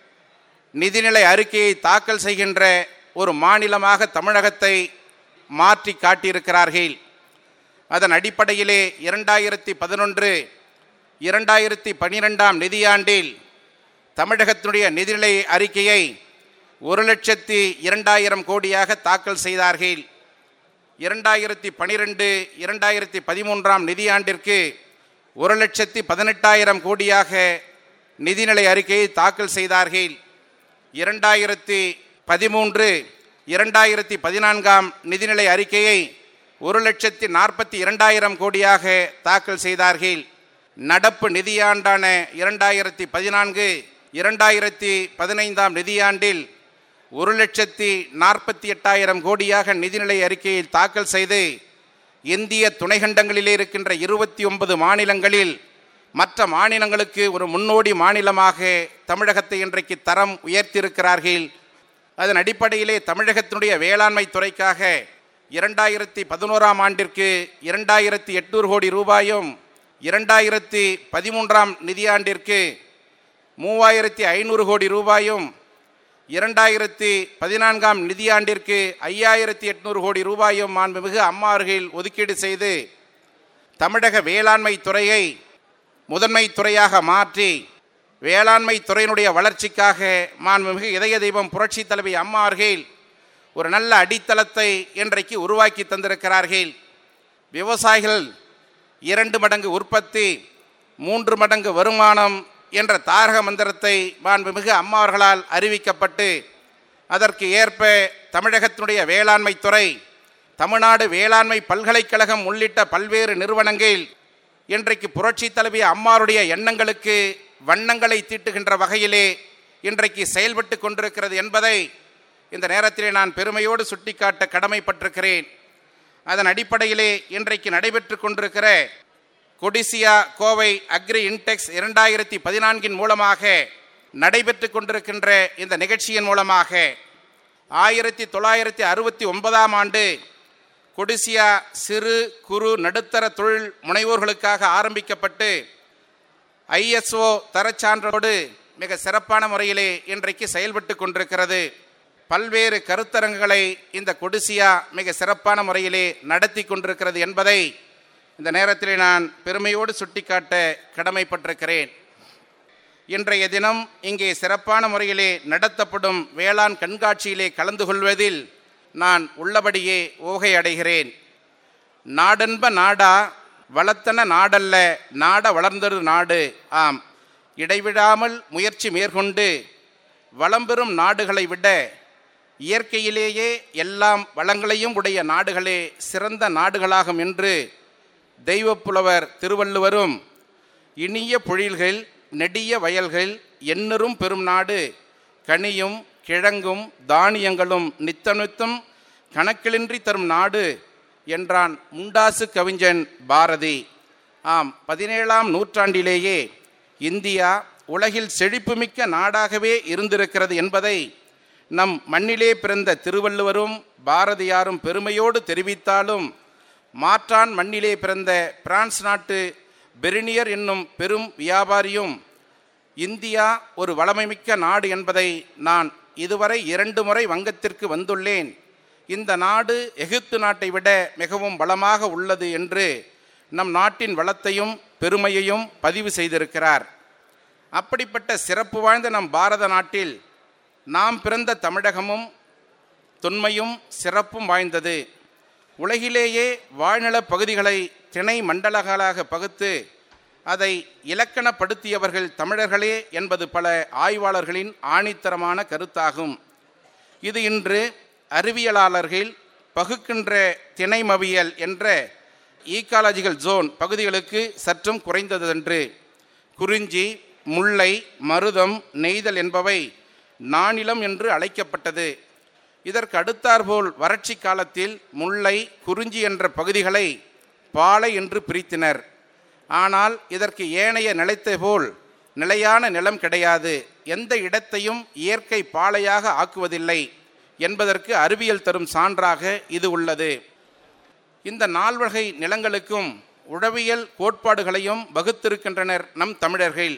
நிதிநிலை அறிக்கையை தாக்கல் செய்கின்ற ஒரு மாநிலமாக தமிழகத்தை மாற்றி காட்டியிருக்கிறார்கள் அதன் அடிப்படையிலே இரண்டாயிரத்தி பதினொன்று இரண்டாயிரத்தி பனிரெண்டாம் நிதியாண்டில் தமிழகத்தினுடைய நிதிநிலை அறிக்கையை ஒரு லட்சத்தி இரண்டாயிரம் கோடியாக தாக்கல் செய்தார்கள் இரண்டாயிரத்தி பனிரெண்டு இரண்டாயிரத்தி பதிமூன்றாம் நிதியாண்டிற்கு ஒரு லட்சத்தி பதினெட்டாயிரம் கோடியாக நிதிநிலை அறிக்கையை தாக்கல் செய்தார்கள் இரண்டாயிரத்தி பதிமூன்று இரண்டாயிரத்தி பதினான்காம் நிதிநிலை அறிக்கையை ஒரு லட்சத்தி நாற்பத்தி இரண்டாயிரம் கோடியாக தாக்கல் செய்தார்கள் நடப்பு நிதியாண்டான இரண்டாயிரத்தி பதினான்கு இரண்டாயிரத்தி பதினைந்தாம் நிதியாண்டில் ஒரு லட்சத்தி நாற்பத்தி எட்டாயிரம் கோடியாக நிதிநிலை அறிக்கையை தாக்கல் செய்து இந்திய துணைக்கண்டங்களிலே இருக்கின்ற இருபத்தி ஒன்பது மாநிலங்களில் மற்ற மாநிலங்களுக்கு ஒரு முன்னோடி மாநிலமாக தமிழகத்தை இன்றைக்கு தரம் உயர்த்தியிருக்கிறார்கள் அதன் அடிப்படையிலே தமிழகத்தினுடைய வேளாண்மை துறைக்காக இரண்டாயிரத்தி பதினோராம் ஆண்டிற்கு இரண்டாயிரத்தி எட்நூறு கோடி ரூபாயும் இரண்டாயிரத்தி பதிமூன்றாம் நிதியாண்டிற்கு மூவாயிரத்தி ஐநூறு கோடி ரூபாயும் இரண்டாயிரத்தி பதினான்காம் நிதியாண்டிற்கு ஐயாயிரத்தி எட்நூறு கோடி ரூபாயும் மாண்புமிகு அம்மா அவர்கள் ஒதுக்கீடு செய்து தமிழக வேளாண்மை துறையை முதன்மை துறையாக மாற்றி வேளாண்மை துறையினுடைய வளர்ச்சிக்காக மாண்புமிகு இதய தெய்வம் புரட்சி தலைவி அம்மா அவர்கள் ஒரு நல்ல அடித்தளத்தை இன்றைக்கு உருவாக்கி தந்திருக்கிறார்கள் விவசாயிகள் இரண்டு மடங்கு உற்பத்தி மூன்று மடங்கு வருமானம் என்ற தாரக மந்திரத்தை மாண்புமிகு அம்மா அவர்களால் அறிவிக்கப்பட்டு அதற்கு ஏற்ப தமிழகத்தினுடைய வேளாண்மை துறை தமிழ்நாடு வேளாண்மை பல்கலைக்கழகம் உள்ளிட்ட பல்வேறு நிறுவனங்கள் இன்றைக்கு புரட்சி தலைவி அம்மாருடைய எண்ணங்களுக்கு வண்ணங்களை தீட்டுகின்ற வகையிலே இன்றைக்கு செயல்பட்டு கொண்டிருக்கிறது என்பதை இந்த நேரத்திலே நான் பெருமையோடு சுட்டிக்காட்ட கடமைப்பட்டிருக்கிறேன் அதன் அடிப்படையிலே இன்றைக்கு நடைபெற்று கொண்டிருக்கிற கொடிசியா கோவை அக்ரி இன்டெக்ஸ் இரண்டாயிரத்தி பதினான்கின் மூலமாக நடைபெற்று கொண்டிருக்கின்ற இந்த நிகழ்ச்சியின் மூலமாக ஆயிரத்தி தொள்ளாயிரத்தி அறுபத்தி ஒன்பதாம் ஆண்டு கொடிசியா சிறு குறு நடுத்தர தொழில் முனைவோர்களுக்காக ஆரம்பிக்கப்பட்டு ஐஎஸ்ஓ தரச்சான்றோடு மிக சிறப்பான முறையிலே இன்றைக்கு செயல்பட்டு கொண்டிருக்கிறது பல்வேறு கருத்தரங்குகளை இந்த கொடிசியா மிக சிறப்பான முறையிலே நடத்தி கொண்டிருக்கிறது என்பதை இந்த நேரத்திலே நான் பெருமையோடு சுட்டிக்காட்ட கடமைப்பட்டிருக்கிறேன் இன்றைய தினம் இங்கே சிறப்பான முறையிலே நடத்தப்படும் வேளாண் கண்காட்சியிலே கலந்து கொள்வதில் நான் உள்ளபடியே ஓகை அடைகிறேன் நாடென்ப நாடா வளர்த்தன நாடல்ல நாட வளர்ந்தது நாடு ஆம் இடைவிடாமல் முயற்சி மேற்கொண்டு வளம்பெறும் நாடுகளை விட இயற்கையிலேயே எல்லாம் வளங்களையும் உடைய நாடுகளே சிறந்த நாடுகளாகும் என்று தெய்வப்புலவர் திருவள்ளுவரும் இனிய பொழில்கள் நெடிய வயல்கள் எண்ணரும் பெரும் நாடு கனியும் கிழங்கும் தானியங்களும் நித்தனித்தம் கணக்கிலின்றி தரும் நாடு என்றான் முண்டாசு கவிஞன் பாரதி ஆம் பதினேழாம் நூற்றாண்டிலேயே இந்தியா உலகில் செழிப்புமிக்க நாடாகவே இருந்திருக்கிறது என்பதை நம் மண்ணிலே பிறந்த திருவள்ளுவரும் பாரதியாரும் பெருமையோடு தெரிவித்தாலும் மாற்றான் மண்ணிலே பிறந்த பிரான்ஸ் நாட்டு பெரினியர் என்னும் பெரும் வியாபாரியும் இந்தியா ஒரு வளமைமிக்க நாடு என்பதை நான் இதுவரை இரண்டு முறை வங்கத்திற்கு வந்துள்ளேன் இந்த நாடு எகிப்து நாட்டை விட மிகவும் வளமாக உள்ளது என்று நம் நாட்டின் வளத்தையும் பெருமையையும் பதிவு செய்திருக்கிறார் அப்படிப்பட்ட சிறப்பு வாய்ந்த நம் பாரத நாட்டில் நாம் பிறந்த தமிழகமும் தொன்மையும் சிறப்பும் வாய்ந்தது உலகிலேயே வாழ்நிலப் பகுதிகளை திணை மண்டலங்களாக பகுத்து அதை இலக்கணப்படுத்தியவர்கள் தமிழர்களே என்பது பல ஆய்வாளர்களின் ஆணித்தரமான கருத்தாகும் இது இன்று அறிவியலாளர்கள் பகுக்கின்ற திணைமவியல் என்ற ஈக்காலஜிக்கல் ஜோன் பகுதிகளுக்கு சற்றும் குறைந்ததென்று குறிஞ்சி முல்லை மருதம் நெய்தல் என்பவை நானிலம் என்று அழைக்கப்பட்டது இதற்கு அடுத்தாற்போல் வறட்சி காலத்தில் முல்லை குறிஞ்சி என்ற பகுதிகளை பாலை என்று பிரித்தனர் ஆனால் இதற்கு ஏனைய நிலைத்த போல் நிலையான நிலம் கிடையாது எந்த இடத்தையும் இயற்கை பாலையாக ஆக்குவதில்லை என்பதற்கு அறிவியல் தரும் சான்றாக இது உள்ளது இந்த நால்வகை நிலங்களுக்கும் உழவியல் கோட்பாடுகளையும் வகுத்திருக்கின்றனர் நம் தமிழர்கள்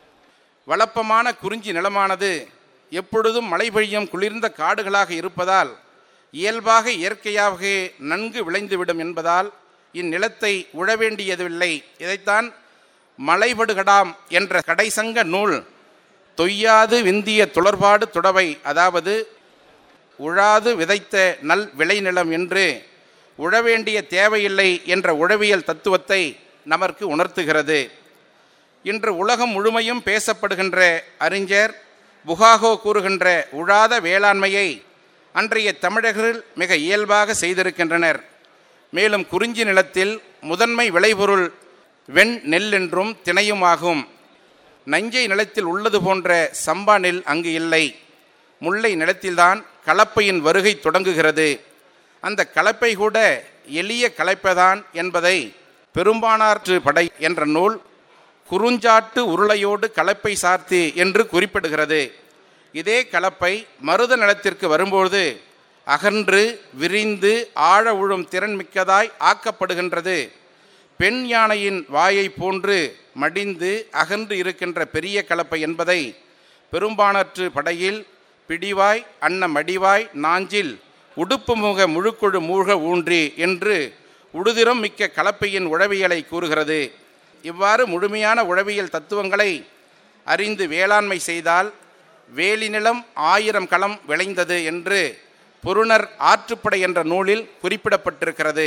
வளப்பமான குறிஞ்சி நிலமானது எப்பொழுதும் மழை பெய்யும் குளிர்ந்த காடுகளாக இருப்பதால் இயல்பாக இயற்கையாக நன்கு விளைந்துவிடும் என்பதால் இந்நிலத்தை உழ வேண்டியதில்லை இதைத்தான் மலைபடுகடாம் என்ற கடைசங்க நூல் தொய்யாது விந்திய துளர்பாடு துடவை அதாவது உழாது விதைத்த நல் விளைநிலம் என்று உழ வேண்டிய தேவையில்லை என்ற உழவியல் தத்துவத்தை நமக்கு உணர்த்துகிறது இன்று உலகம் முழுமையும் பேசப்படுகின்ற அறிஞர் புகாகோ கூறுகின்ற உழாத வேளாண்மையை அன்றைய தமிழர்கள் மிக இயல்பாக செய்திருக்கின்றனர் மேலும் குறிஞ்சி நிலத்தில் முதன்மை விளைபொருள் வெண் நெல் என்றும் திணையுமாகும் நஞ்சை நிலத்தில் உள்ளது போன்ற சம்பா நெல் அங்கு இல்லை முல்லை நிலத்தில்தான் கலப்பையின் வருகை தொடங்குகிறது அந்த கலப்பை கூட எளிய கலப்பைதான் என்பதை பெரும்பானாற்று படை என்ற நூல் குறுஞ்சாட்டு உருளையோடு கலப்பை சார்த்தி என்று குறிப்பிடுகிறது இதே கலப்பை மருத நிலத்திற்கு வரும்போது அகன்று விரிந்து ஆழ உழும் திறன் மிக்கதாய் ஆக்கப்படுகின்றது பெண் யானையின் வாயை போன்று மடிந்து அகன்று இருக்கின்ற பெரிய கலப்பை என்பதை பெரும்பானற்று படையில் பிடிவாய் அன்ன மடிவாய் நாஞ்சில் உடுப்பு முக முழுக்குழு மூழ்க ஊன்றி என்று உடுதிரம் மிக்க கலப்பையின் உழவியலை கூறுகிறது இவ்வாறு முழுமையான உழவியல் தத்துவங்களை அறிந்து வேளாண்மை செய்தால் வேலிநிலம் ஆயிரம் களம் விளைந்தது என்று பொருணர் ஆற்றுப்படை என்ற நூலில் குறிப்பிடப்பட்டிருக்கிறது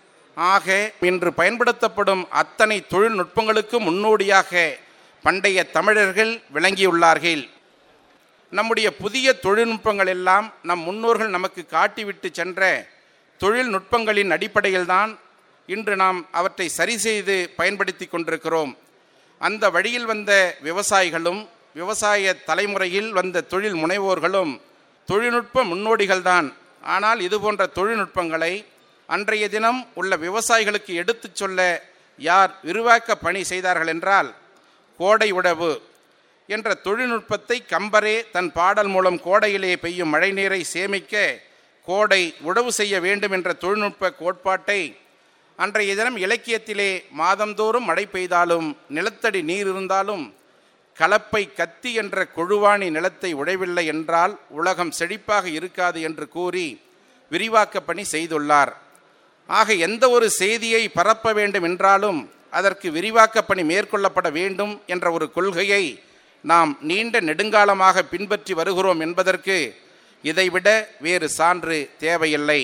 ஆக இன்று பயன்படுத்தப்படும் அத்தனை தொழில்நுட்பங்களுக்கும் முன்னோடியாக பண்டைய தமிழர்கள் விளங்கியுள்ளார்கள் நம்முடைய புதிய தொழில்நுட்பங்கள் எல்லாம் நம் முன்னோர்கள் நமக்கு காட்டிவிட்டு சென்ற தொழில்நுட்பங்களின் அடிப்படையில்தான் இன்று நாம் அவற்றை சரி செய்து பயன்படுத்தி கொண்டிருக்கிறோம் அந்த வழியில் வந்த விவசாயிகளும் விவசாய தலைமுறையில் வந்த தொழில் முனைவோர்களும் தொழில்நுட்ப முன்னோடிகள்தான் ஆனால் இது போன்ற தொழில்நுட்பங்களை அன்றைய தினம் உள்ள விவசாயிகளுக்கு எடுத்துச் சொல்ல யார் விரிவாக்க பணி செய்தார்கள் என்றால் கோடை உழவு என்ற தொழில்நுட்பத்தை கம்பரே தன் பாடல் மூலம் கோடையிலே பெய்யும் மழைநீரை சேமிக்க கோடை உழவு செய்ய வேண்டும் என்ற தொழில்நுட்ப கோட்பாட்டை அன்றைய தினம் இலக்கியத்திலே மாதந்தோறும் மழை பெய்தாலும் நிலத்தடி நீர் இருந்தாலும் கலப்பை கத்தி என்ற கொழுவாணி நிலத்தை உழைவில்லை என்றால் உலகம் செழிப்பாக இருக்காது என்று கூறி விரிவாக்க பணி செய்துள்ளார் ஆக எந்த ஒரு செய்தியை பரப்ப வேண்டும் என்றாலும் அதற்கு விரிவாக்க பணி மேற்கொள்ளப்பட வேண்டும் என்ற ஒரு கொள்கையை நாம் நீண்ட நெடுங்காலமாக பின்பற்றி வருகிறோம் என்பதற்கு இதைவிட வேறு சான்று தேவையில்லை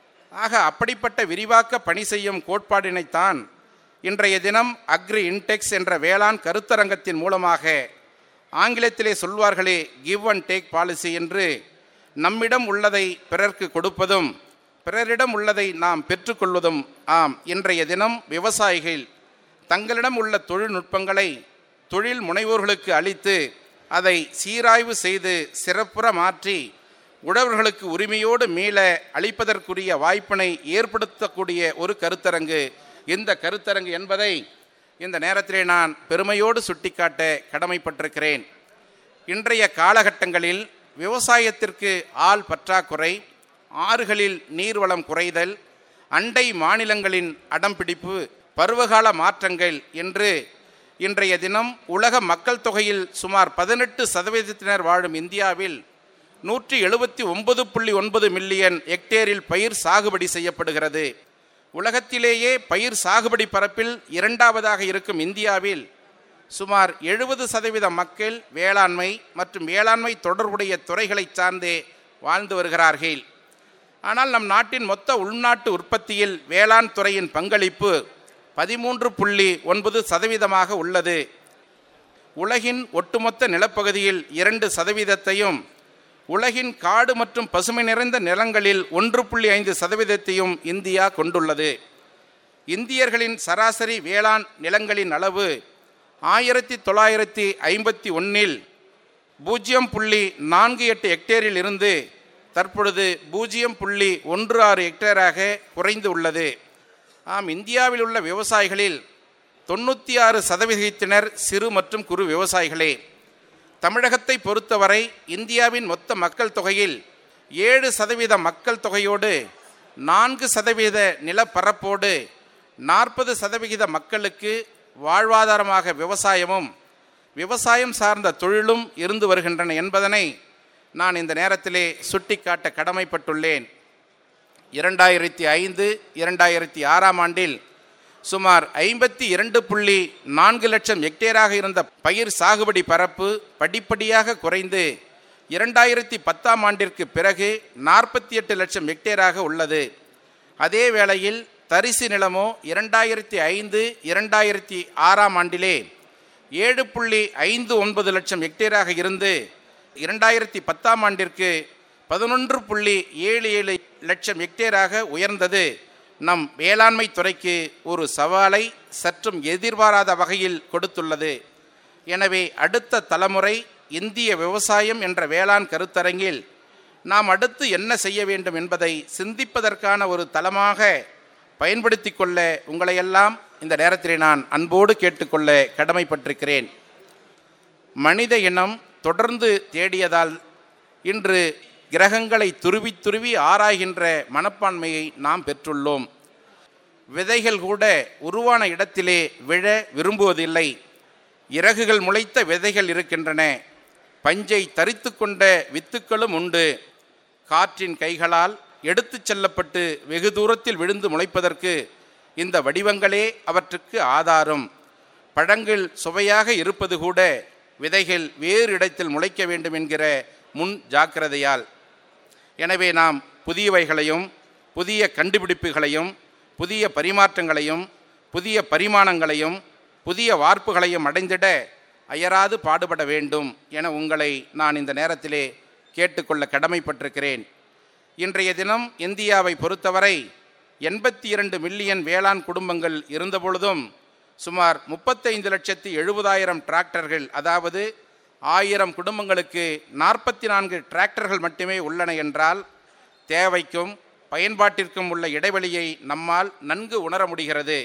ஆக அப்படிப்பட்ட விரிவாக்க பணி செய்யும் கோட்பாடினைத்தான் இன்றைய தினம் அக்ரி இன்டெக்ஸ் என்ற வேளாண் கருத்தரங்கத்தின் மூலமாக ஆங்கிலத்திலே சொல்வார்களே கிவ் அண்ட் டேக் பாலிசி என்று நம்மிடம் உள்ளதை பிறர்க்கு கொடுப்பதும் பிறரிடம் உள்ளதை நாம் பெற்றுக்கொள்வதும் ஆம் இன்றைய தினம் விவசாயிகள் தங்களிடம் உள்ள தொழில்நுட்பங்களை தொழில் முனைவோர்களுக்கு அளித்து அதை சீராய்வு செய்து சிறப்புற மாற்றி உழவர்களுக்கு உரிமையோடு மீள அளிப்பதற்குரிய வாய்ப்பினை ஏற்படுத்தக்கூடிய ஒரு கருத்தரங்கு இந்த கருத்தரங்கு என்பதை இந்த நேரத்திலே நான் பெருமையோடு சுட்டிக்காட்ட கடமைப்பட்டிருக்கிறேன் இன்றைய காலகட்டங்களில் விவசாயத்திற்கு ஆள் பற்றாக்குறை ஆறுகளில் நீர்வளம் குறைதல் அண்டை மாநிலங்களின் அடம்பிடிப்பு பருவகால மாற்றங்கள் என்று இன்றைய தினம் உலக மக்கள் தொகையில் சுமார் பதினெட்டு சதவீதத்தினர் வாழும் இந்தியாவில் நூற்றி எழுபத்தி ஒன்பது புள்ளி ஒன்பது மில்லியன் ஹெக்டேரில் பயிர் சாகுபடி செய்யப்படுகிறது உலகத்திலேயே பயிர் சாகுபடி பரப்பில் இரண்டாவதாக இருக்கும் இந்தியாவில் சுமார் எழுபது சதவீத மக்கள் வேளாண்மை மற்றும் வேளாண்மை தொடர்புடைய துறைகளை சார்ந்தே வாழ்ந்து வருகிறார்கள் ஆனால் நம் நாட்டின் மொத்த உள்நாட்டு உற்பத்தியில் வேளாண் துறையின் பங்களிப்பு பதிமூன்று புள்ளி ஒன்பது சதவீதமாக உள்ளது உலகின் ஒட்டுமொத்த நிலப்பகுதியில் இரண்டு சதவீதத்தையும் உலகின் காடு மற்றும் பசுமை நிறைந்த நிலங்களில் ஒன்று புள்ளி ஐந்து சதவீதத்தையும் இந்தியா கொண்டுள்ளது இந்தியர்களின் சராசரி வேளாண் நிலங்களின் அளவு ஆயிரத்தி தொள்ளாயிரத்தி ஐம்பத்தி ஒன்றில் பூஜ்ஜியம் புள்ளி நான்கு எட்டு ஹெக்டேரில் இருந்து தற்பொழுது பூஜ்ஜியம் புள்ளி ஒன்று ஆறு ஹெக்டேராக குறைந்து உள்ளது ஆம் இந்தியாவில் உள்ள விவசாயிகளில் தொண்ணூற்றி ஆறு சதவிகிதத்தினர் சிறு மற்றும் குறு விவசாயிகளே தமிழகத்தை பொறுத்தவரை இந்தியாவின் மொத்த மக்கள் தொகையில் ஏழு சதவீத மக்கள் தொகையோடு நான்கு சதவீத நிலப்பரப்போடு நாற்பது சதவிகித மக்களுக்கு வாழ்வாதாரமாக விவசாயமும் விவசாயம் சார்ந்த தொழிலும் இருந்து வருகின்றன என்பதனை நான் இந்த நேரத்திலே சுட்டிக்காட்ட கடமைப்பட்டுள்ளேன் இரண்டாயிரத்தி ஐந்து இரண்டாயிரத்தி ஆறாம் ஆண்டில் சுமார் ஐம்பத்தி இரண்டு புள்ளி நான்கு லட்சம் ஹெக்டேராக இருந்த பயிர் சாகுபடி பரப்பு படிப்படியாக குறைந்து இரண்டாயிரத்தி பத்தாம் ஆண்டிற்கு பிறகு நாற்பத்தி எட்டு லட்சம் ஹெக்டேராக உள்ளது அதே வேளையில் தரிசு நிலமோ இரண்டாயிரத்தி ஐந்து இரண்டாயிரத்தி ஆறாம் ஆண்டிலே ஏழு புள்ளி ஐந்து ஒன்பது லட்சம் ஹெக்டேராக இருந்து இரண்டாயிரத்தி பத்தாம் ஆண்டிற்கு பதினொன்று புள்ளி ஏழு ஏழு லட்சம் ஹெக்டேராக உயர்ந்தது நம் வேளாண்மை துறைக்கு ஒரு சவாலை சற்றும் எதிர்பாராத வகையில் கொடுத்துள்ளது எனவே அடுத்த தலைமுறை இந்திய விவசாயம் என்ற வேளாண் கருத்தரங்கில் நாம் அடுத்து என்ன செய்ய வேண்டும் என்பதை சிந்திப்பதற்கான ஒரு தளமாக பயன்படுத்தி கொள்ள உங்களையெல்லாம் இந்த நேரத்திலே நான் அன்போடு கேட்டுக்கொள்ள கடமைப்பட்டிருக்கிறேன் மனித இனம் தொடர்ந்து தேடியதால் இன்று கிரகங்களை துருவி துருவி ஆராய்கின்ற மனப்பான்மையை நாம் பெற்றுள்ளோம் விதைகள் கூட உருவான இடத்திலே விழ விரும்புவதில்லை இறகுகள் முளைத்த விதைகள் இருக்கின்றன பஞ்சை தரித்து கொண்ட வித்துக்களும் உண்டு காற்றின் கைகளால் எடுத்துச் செல்லப்பட்டு வெகு தூரத்தில் விழுந்து முளைப்பதற்கு இந்த வடிவங்களே அவற்றுக்கு ஆதாரம் பழங்கள் சுவையாக இருப்பது கூட விதைகள் வேறு இடத்தில் முளைக்க வேண்டும் என்கிற முன் ஜாக்கிரதையால் எனவே நாம் புதியவைகளையும் புதிய கண்டுபிடிப்புகளையும் புதிய பரிமாற்றங்களையும் புதிய பரிமாணங்களையும் புதிய வார்ப்புகளையும் அடைந்திட அயராது பாடுபட வேண்டும் என உங்களை நான் இந்த நேரத்திலே கேட்டுக்கொள்ள கடமைப்பட்டிருக்கிறேன் இன்றைய தினம் இந்தியாவை பொறுத்தவரை எண்பத்தி இரண்டு மில்லியன் வேளாண் குடும்பங்கள் இருந்தபொழுதும் சுமார் முப்பத்தைந்து லட்சத்தி எழுபதாயிரம் டிராக்டர்கள் அதாவது ஆயிரம் குடும்பங்களுக்கு நாற்பத்தி நான்கு டிராக்டர்கள் மட்டுமே உள்ளன என்றால் தேவைக்கும் பயன்பாட்டிற்கும் உள்ள இடைவெளியை நம்மால் நன்கு உணர முடிகிறது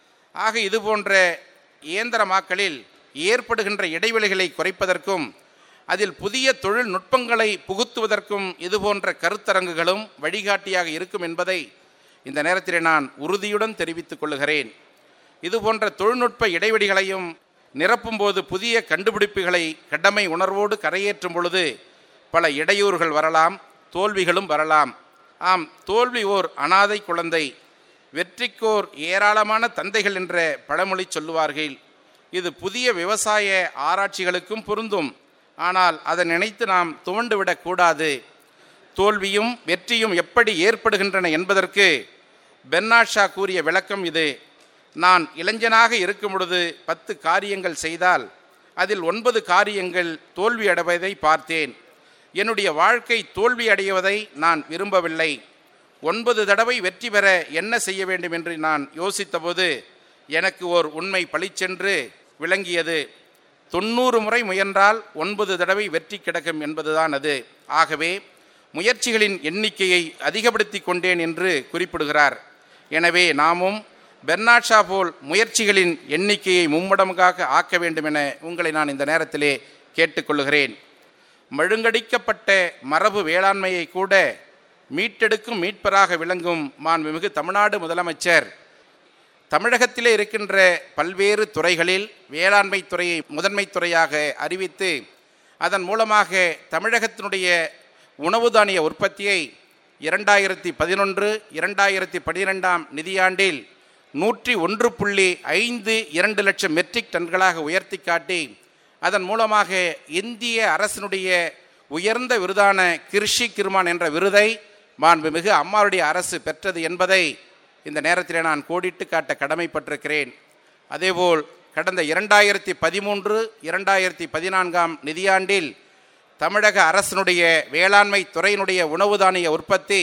ஆக இது போன்ற இயந்திரமாக்கலில் ஏற்படுகின்ற இடைவெளிகளை குறைப்பதற்கும் அதில் புதிய தொழில்நுட்பங்களை புகுத்துவதற்கும் இதுபோன்ற கருத்தரங்குகளும் வழிகாட்டியாக இருக்கும் என்பதை இந்த நேரத்தில் நான் உறுதியுடன் தெரிவித்துக் கொள்கிறேன் இதுபோன்ற தொழில்நுட்ப இடைவெளிகளையும் நிரப்பும்போது புதிய கண்டுபிடிப்புகளை கடமை உணர்வோடு கரையேற்றும் பொழுது பல இடையூறுகள் வரலாம் தோல்விகளும் வரலாம் ஆம் தோல்வி ஓர் அனாதை குழந்தை வெற்றிக்கோர் ஏராளமான தந்தைகள் என்ற பழமொழி சொல்லுவார்கள் இது புதிய விவசாய ஆராய்ச்சிகளுக்கும் பொருந்தும் ஆனால் அதை நினைத்து நாம் துவண்டுவிடக்கூடாது தோல்வியும் வெற்றியும் எப்படி ஏற்படுகின்றன என்பதற்கு பென்னாஷா கூறிய விளக்கம் இது நான் இளைஞனாக இருக்கும் பொழுது பத்து காரியங்கள் செய்தால் அதில் ஒன்பது காரியங்கள் தோல்வி அடைவதை பார்த்தேன் என்னுடைய வாழ்க்கை தோல்வி அடைவதை நான் விரும்பவில்லை ஒன்பது தடவை வெற்றி பெற என்ன செய்ய வேண்டும் என்று நான் யோசித்தபோது எனக்கு ஓர் உண்மை பளிச்சென்று விளங்கியது தொண்ணூறு முறை முயன்றால் ஒன்பது தடவை வெற்றி கிடக்கும் என்பதுதான் அது ஆகவே முயற்சிகளின் எண்ணிக்கையை அதிகப்படுத்தி கொண்டேன் என்று குறிப்பிடுகிறார் எனவே நாமும் பெர்னாட்ஷா போல் முயற்சிகளின் எண்ணிக்கையை மும்மடங்காக ஆக்க வேண்டும் என உங்களை நான் இந்த நேரத்திலே கேட்டுக்கொள்கிறேன் மழுங்கடிக்கப்பட்ட மரபு வேளாண்மையை கூட மீட்டெடுக்கும் மீட்பராக விளங்கும் மாண்புமிகு தமிழ்நாடு முதலமைச்சர் தமிழகத்திலே இருக்கின்ற பல்வேறு துறைகளில் வேளாண்மை துறையை முதன்மை துறையாக அறிவித்து அதன் மூலமாக தமிழகத்தினுடைய உணவு தானிய உற்பத்தியை இரண்டாயிரத்தி பதினொன்று இரண்டாயிரத்தி பனிரெண்டாம் நிதியாண்டில் நூற்றி ஒன்று புள்ளி ஐந்து இரண்டு லட்சம் மெட்ரிக் டன்களாக உயர்த்தி காட்டி அதன் மூலமாக இந்திய அரசினுடைய உயர்ந்த விருதான கிருஷி கிருமான் என்ற விருதை மாண்புமிகு அம்மாவுடைய அரசு பெற்றது என்பதை இந்த நேரத்தில் நான் கோடிட்டு காட்ட கடமைப்பட்டிருக்கிறேன் அதேபோல் கடந்த இரண்டாயிரத்தி பதிமூன்று இரண்டாயிரத்தி பதினான்காம் நிதியாண்டில் தமிழக அரசினுடைய வேளாண்மை துறையினுடைய உணவு தானிய உற்பத்தி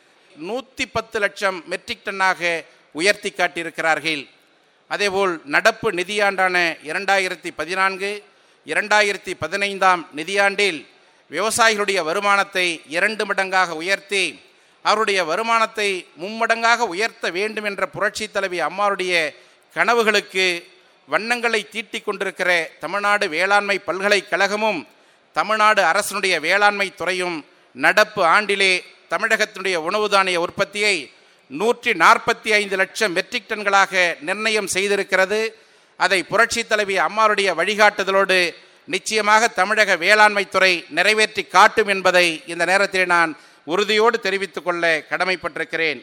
நூற்றி பத்து லட்சம் மெட்ரிக் டன்னாக உயர்த்தி காட்டியிருக்கிறார்கள் அதேபோல் நடப்பு நிதியாண்டான இரண்டாயிரத்தி பதினான்கு இரண்டாயிரத்தி பதினைந்தாம் நிதியாண்டில் விவசாயிகளுடைய வருமானத்தை இரண்டு மடங்காக உயர்த்தி அவருடைய வருமானத்தை மும்மடங்காக உயர்த்த வேண்டும் என்ற புரட்சி தலைவி அம்மாவுடைய கனவுகளுக்கு வண்ணங்களை தீட்டிக் கொண்டிருக்கிற தமிழ்நாடு வேளாண்மை பல்கலைக்கழகமும் தமிழ்நாடு அரசனுடைய வேளாண்மை துறையும் நடப்பு ஆண்டிலே தமிழகத்தினுடைய உணவு தானிய உற்பத்தியை நூற்றி நாற்பத்தி ஐந்து லட்சம் மெட்ரிக் டன்களாக நிர்ணயம் செய்திருக்கிறது அதை புரட்சி தலைவி அம்மாருடைய வழிகாட்டுதலோடு நிச்சயமாக தமிழக வேளாண்மை துறை நிறைவேற்றி காட்டும் என்பதை இந்த நேரத்தில் நான் உறுதியோடு தெரிவித்துக் கொள்ள கடமைப்பட்டிருக்கிறேன்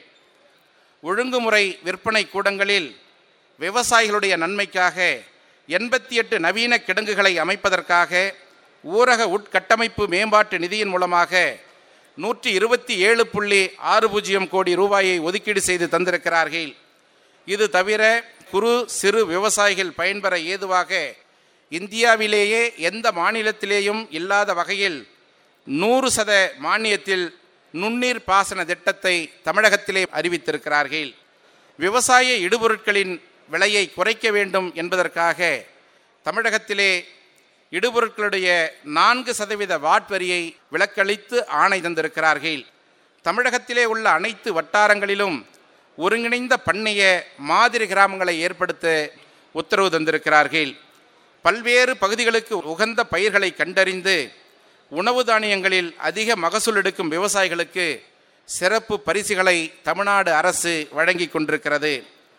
ஒழுங்குமுறை விற்பனை கூடங்களில் விவசாயிகளுடைய நன்மைக்காக எண்பத்தி எட்டு நவீன கிடங்குகளை அமைப்பதற்காக ஊரக உட்கட்டமைப்பு மேம்பாட்டு நிதியின் மூலமாக நூற்றி இருபத்தி ஏழு புள்ளி ஆறு பூஜ்ஜியம் கோடி ரூபாயை ஒதுக்கீடு செய்து தந்திருக்கிறார்கள் இது தவிர குறு சிறு விவசாயிகள் பயன்பெற ஏதுவாக இந்தியாவிலேயே எந்த மாநிலத்திலேயும் இல்லாத வகையில் நூறு சத மானியத்தில் நுண்ணீர் பாசன திட்டத்தை தமிழகத்திலே அறிவித்திருக்கிறார்கள் விவசாய இடுபொருட்களின் விலையை குறைக்க வேண்டும் என்பதற்காக தமிழகத்திலே இடுபொருட்களுடைய நான்கு சதவீத வாட் வரியை விலக்களித்து ஆணை தந்திருக்கிறார்கள் தமிழகத்திலே உள்ள அனைத்து வட்டாரங்களிலும் ஒருங்கிணைந்த பண்ணைய மாதிரி கிராமங்களை ஏற்படுத்த உத்தரவு தந்திருக்கிறார்கள் பல்வேறு பகுதிகளுக்கு உகந்த பயிர்களை கண்டறிந்து உணவு தானியங்களில் அதிக மகசூல் எடுக்கும் விவசாயிகளுக்கு சிறப்பு பரிசுகளை தமிழ்நாடு அரசு வழங்கி கொண்டிருக்கிறது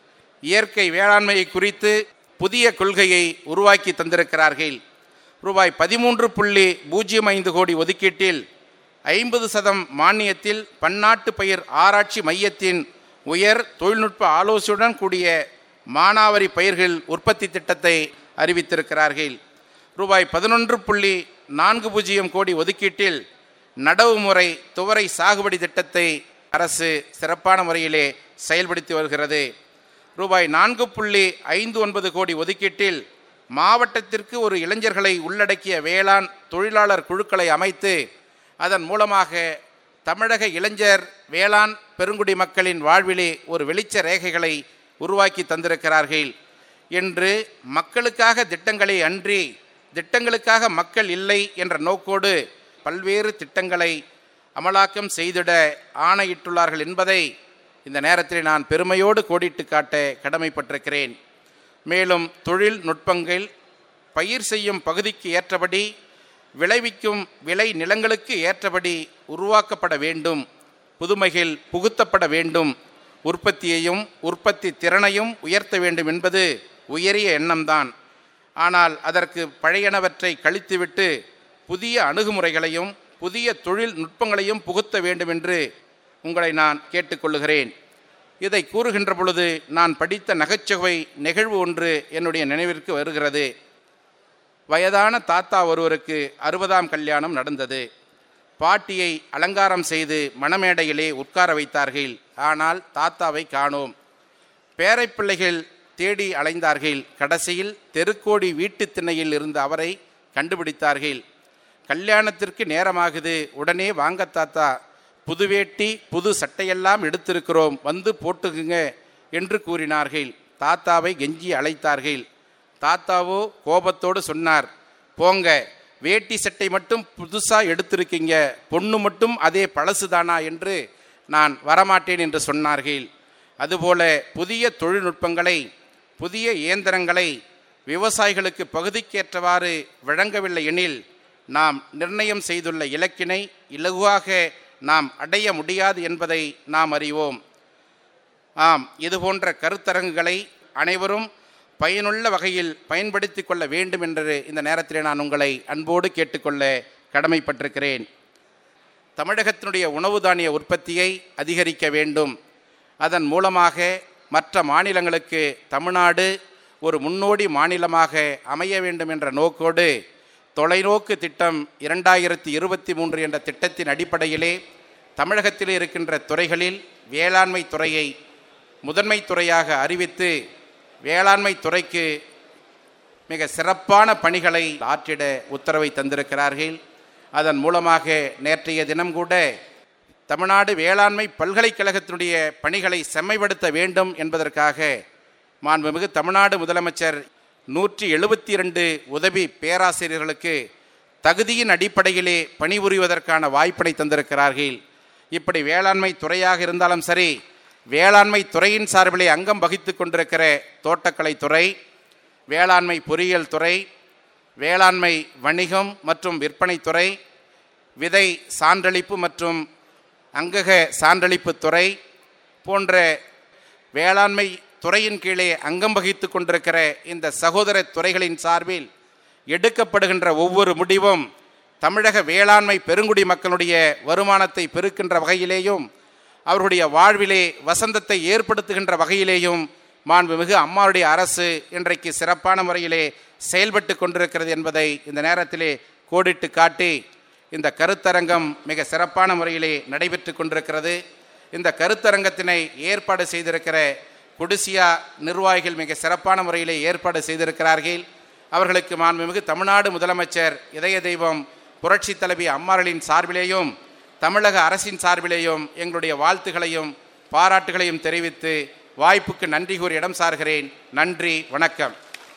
இயற்கை வேளாண்மையை குறித்து புதிய கொள்கையை உருவாக்கி தந்திருக்கிறார்கள் ரூபாய் பதிமூன்று புள்ளி பூஜ்ஜியம் ஐந்து கோடி ஒதுக்கீட்டில் ஐம்பது சதம் மானியத்தில் பன்னாட்டு பயிர் ஆராய்ச்சி மையத்தின் உயர் தொழில்நுட்ப ஆலோசனையுடன் கூடிய மானாவரி பயிர்கள் உற்பத்தி திட்டத்தை அறிவித்திருக்கிறார்கள் ரூபாய் பதினொன்று புள்ளி நான்கு பூஜ்ஜியம் கோடி ஒதுக்கீட்டில் நடவு முறை துவரை சாகுபடி திட்டத்தை அரசு சிறப்பான முறையிலே செயல்படுத்தி வருகிறது ரூபாய் நான்கு புள்ளி ஐந்து ஒன்பது கோடி ஒதுக்கீட்டில் மாவட்டத்திற்கு ஒரு இளைஞர்களை உள்ளடக்கிய வேளாண் தொழிலாளர் குழுக்களை அமைத்து அதன் மூலமாக தமிழக இளைஞர் வேளாண் பெருங்குடி மக்களின் வாழ்விலே ஒரு வெளிச்ச ரேகைகளை உருவாக்கி தந்திருக்கிறார்கள் என்று மக்களுக்காக திட்டங்களை அன்றி திட்டங்களுக்காக மக்கள் இல்லை என்ற நோக்கோடு பல்வேறு திட்டங்களை அமலாக்கம் செய்திட ஆணையிட்டுள்ளார்கள் என்பதை இந்த நேரத்தில் நான் பெருமையோடு கோடிட்டு காட்ட கடமைப்பட்டிருக்கிறேன் மேலும் தொழில்நுட்பங்கள் பயிர் செய்யும் பகுதிக்கு ஏற்றபடி விளைவிக்கும் விளை நிலங்களுக்கு ஏற்றபடி உருவாக்கப்பட வேண்டும் புதுமைகள் புகுத்தப்பட வேண்டும் உற்பத்தியையும் உற்பத்தி திறனையும் உயர்த்த வேண்டும் என்பது உயரிய எண்ணம்தான் ஆனால் அதற்கு பழையனவற்றை கழித்துவிட்டு புதிய அணுகுமுறைகளையும் புதிய தொழில்நுட்பங்களையும் புகுத்த வேண்டும் என்று உங்களை நான் கேட்டுக்கொள்ளுகிறேன் இதை கூறுகின்ற பொழுது நான் படித்த நகைச்சுவை நிகழ்வு ஒன்று என்னுடைய நினைவிற்கு வருகிறது வயதான தாத்தா ஒருவருக்கு அறுபதாம் கல்யாணம் நடந்தது பாட்டியை அலங்காரம் செய்து மணமேடையிலே உட்கார வைத்தார்கள் ஆனால் தாத்தாவை காணோம் பேரைப்பிள்ளைகள் தேடி அலைந்தார்கள் கடைசியில் தெருக்கோடி வீட்டு திண்ணையில் இருந்த அவரை கண்டுபிடித்தார்கள் கல்யாணத்திற்கு நேரமாகுது உடனே வாங்க தாத்தா புது வேட்டி புது சட்டையெல்லாம் எடுத்திருக்கிறோம் வந்து போட்டுக்குங்க என்று கூறினார்கள் தாத்தாவை கெஞ்சி அழைத்தார்கள் தாத்தாவோ கோபத்தோடு சொன்னார் போங்க வேட்டி சட்டை மட்டும் புதுசாக எடுத்திருக்கீங்க பொண்ணு மட்டும் அதே பழசுதானா என்று நான் வரமாட்டேன் என்று சொன்னார்கள் அதுபோல புதிய தொழில்நுட்பங்களை புதிய இயந்திரங்களை விவசாயிகளுக்கு பகுதிக்கேற்றவாறு வழங்கவில்லை எனில் நாம் நிர்ணயம் செய்துள்ள இலக்கினை இலகுவாக நாம் அடைய முடியாது என்பதை நாம் அறிவோம் ஆம் இதுபோன்ற கருத்தரங்குகளை அனைவரும் பயனுள்ள வகையில் பயன்படுத்தி கொள்ள வேண்டும் என்று இந்த நேரத்தில் நான் உங்களை அன்போடு கேட்டுக்கொள்ள கடமைப்பட்டிருக்கிறேன் தமிழகத்தினுடைய உணவு தானிய உற்பத்தியை அதிகரிக்க வேண்டும் அதன் மூலமாக மற்ற மாநிலங்களுக்கு தமிழ்நாடு ஒரு முன்னோடி மாநிலமாக அமைய வேண்டும் என்ற நோக்கோடு தொலைநோக்கு திட்டம் இரண்டாயிரத்தி இருபத்தி மூன்று என்ற திட்டத்தின் அடிப்படையிலே தமிழகத்தில் இருக்கின்ற துறைகளில் வேளாண்மை துறையை முதன்மை துறையாக அறிவித்து வேளாண்மை துறைக்கு மிக சிறப்பான பணிகளை ஆற்றிட உத்தரவை தந்திருக்கிறார்கள் அதன் மூலமாக நேற்றைய தினம் கூட தமிழ்நாடு வேளாண்மை பல்கலைக்கழகத்தினுடைய பணிகளை செம்மைப்படுத்த வேண்டும் என்பதற்காக மாண்புமிகு தமிழ்நாடு முதலமைச்சர் நூற்றி எழுபத்தி இரண்டு உதவி பேராசிரியர்களுக்கு தகுதியின் அடிப்படையிலே பணிபுரிவதற்கான வாய்ப்பினை தந்திருக்கிறார்கள் இப்படி வேளாண்மை துறையாக இருந்தாலும் சரி வேளாண்மை துறையின் சார்பிலே அங்கம் வகித்து கொண்டிருக்கிற தோட்டக்கலை துறை வேளாண்மை பொறியியல் துறை வேளாண்மை வணிகம் மற்றும் விற்பனை துறை விதை சான்றளிப்பு மற்றும் அங்கக சான்றளிப்பு துறை போன்ற வேளாண்மை துறையின் கீழே அங்கம் வகித்து கொண்டிருக்கிற இந்த சகோதர துறைகளின் சார்பில் எடுக்கப்படுகின்ற ஒவ்வொரு முடிவும் தமிழக வேளாண்மை பெருங்குடி மக்களுடைய வருமானத்தை பெருக்கின்ற வகையிலேயும் அவர்களுடைய வாழ்விலே வசந்தத்தை ஏற்படுத்துகின்ற வகையிலேயும் மாண்புமிகு அம்மாவுடைய அரசு இன்றைக்கு சிறப்பான முறையிலே செயல்பட்டு கொண்டிருக்கிறது என்பதை இந்த நேரத்திலே கோடிட்டு காட்டி இந்த கருத்தரங்கம் மிக சிறப்பான முறையிலே நடைபெற்று கொண்டிருக்கிறது இந்த கருத்தரங்கத்தினை ஏற்பாடு செய்திருக்கிற குடிசியா நிர்வாகிகள் மிக சிறப்பான முறையிலே ஏற்பாடு செய்திருக்கிறார்கள் அவர்களுக்கு மாண்புமிகு தமிழ்நாடு முதலமைச்சர் இதய தெய்வம் புரட்சி தலைவி அம்மார்களின் சார்பிலேயும் தமிழக அரசின் சார்பிலேயும் எங்களுடைய வாழ்த்துகளையும் பாராட்டுகளையும் தெரிவித்து வாய்ப்புக்கு நன்றி கூறி இடம் சார்கிறேன் நன்றி வணக்கம்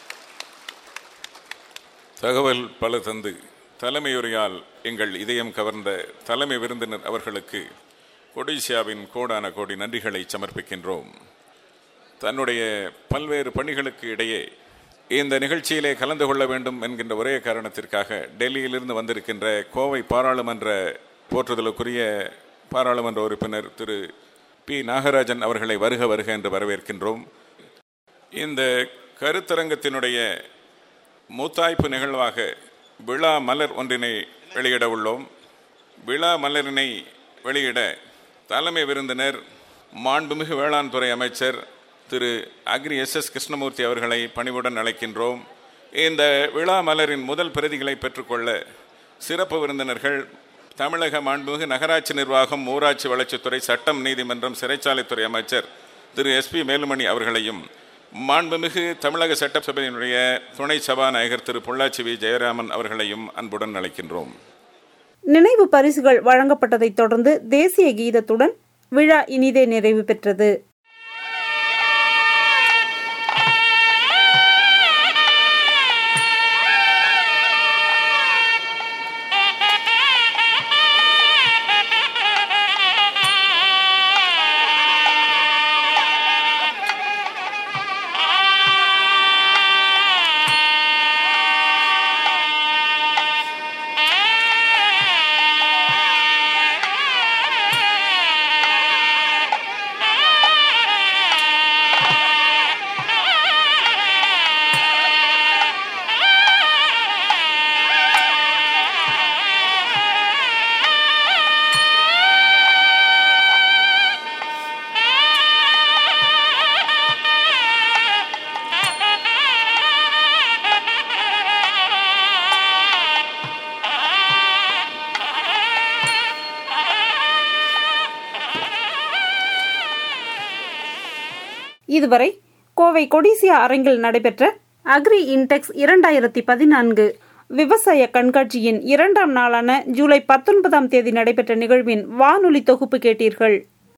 தகவல் பல தந்து தலைமையுரையால் எங்கள் இதயம் கவர்ந்த தலைமை விருந்தினர் அவர்களுக்கு கொடிசியாவின் கோடான கோடி நன்றிகளை சமர்ப்பிக்கின்றோம் தன்னுடைய பல்வேறு பணிகளுக்கு இடையே இந்த நிகழ்ச்சியிலே கலந்து கொள்ள வேண்டும் என்கின்ற ஒரே காரணத்திற்காக டெல்லியிலிருந்து வந்திருக்கின்ற கோவை பாராளுமன்ற போற்றுதலுக்குரிய பாராளுமன்ற உறுப்பினர் திரு பி நாகராஜன் அவர்களை வருக வருக என்று வரவேற்கின்றோம் இந்த கருத்தரங்கத்தினுடைய மூத்தாய்ப்பு நிகழ்வாக விழா மலர் ஒன்றினை வெளியிட உள்ளோம் விழா மலரினை வெளியிட தலைமை விருந்தினர் மாண்புமிகு வேளாண் துறை அமைச்சர் திரு அக்ரி எஸ் எஸ் கிருஷ்ணமூர்த்தி அவர்களை பணிவுடன் அழைக்கின்றோம் இந்த விழா மலரின் முதல் பிரதிகளை பெற்றுக்கொள்ள சிறப்பு விருந்தினர்கள் தமிழக மாண்புமிகு நகராட்சி நிர்வாகம் ஊராட்சி வளர்ச்சித்துறை சட்டம் நீதிமன்றம் சிறைச்சாலைத்துறை அமைச்சர் திரு எஸ்பி மேலுமணி அவர்களையும் மாண்புமிகு தமிழக சட்டசபையினுடைய துணை சபாநாயகர் திரு பொள்ளாச்சி வி ஜெயராமன் அவர்களையும் அன்புடன் அழைக்கின்றோம் நினைவு பரிசுகள் வழங்கப்பட்டதைத் தொடர்ந்து தேசிய கீதத்துடன் விழா இனிதே நிறைவு பெற்றது இதுவரை கோவை கொடிசியா அரங்கில் நடைபெற்ற அக்ரி இன்டெக்ஸ் இரண்டாயிரத்தி பதினான்கு விவசாய கண்காட்சியின் இரண்டாம் நாளான ஜூலை பத்தொன்பதாம் தேதி நடைபெற்ற நிகழ்வின் வானொலி தொகுப்பு கேட்டீர்கள்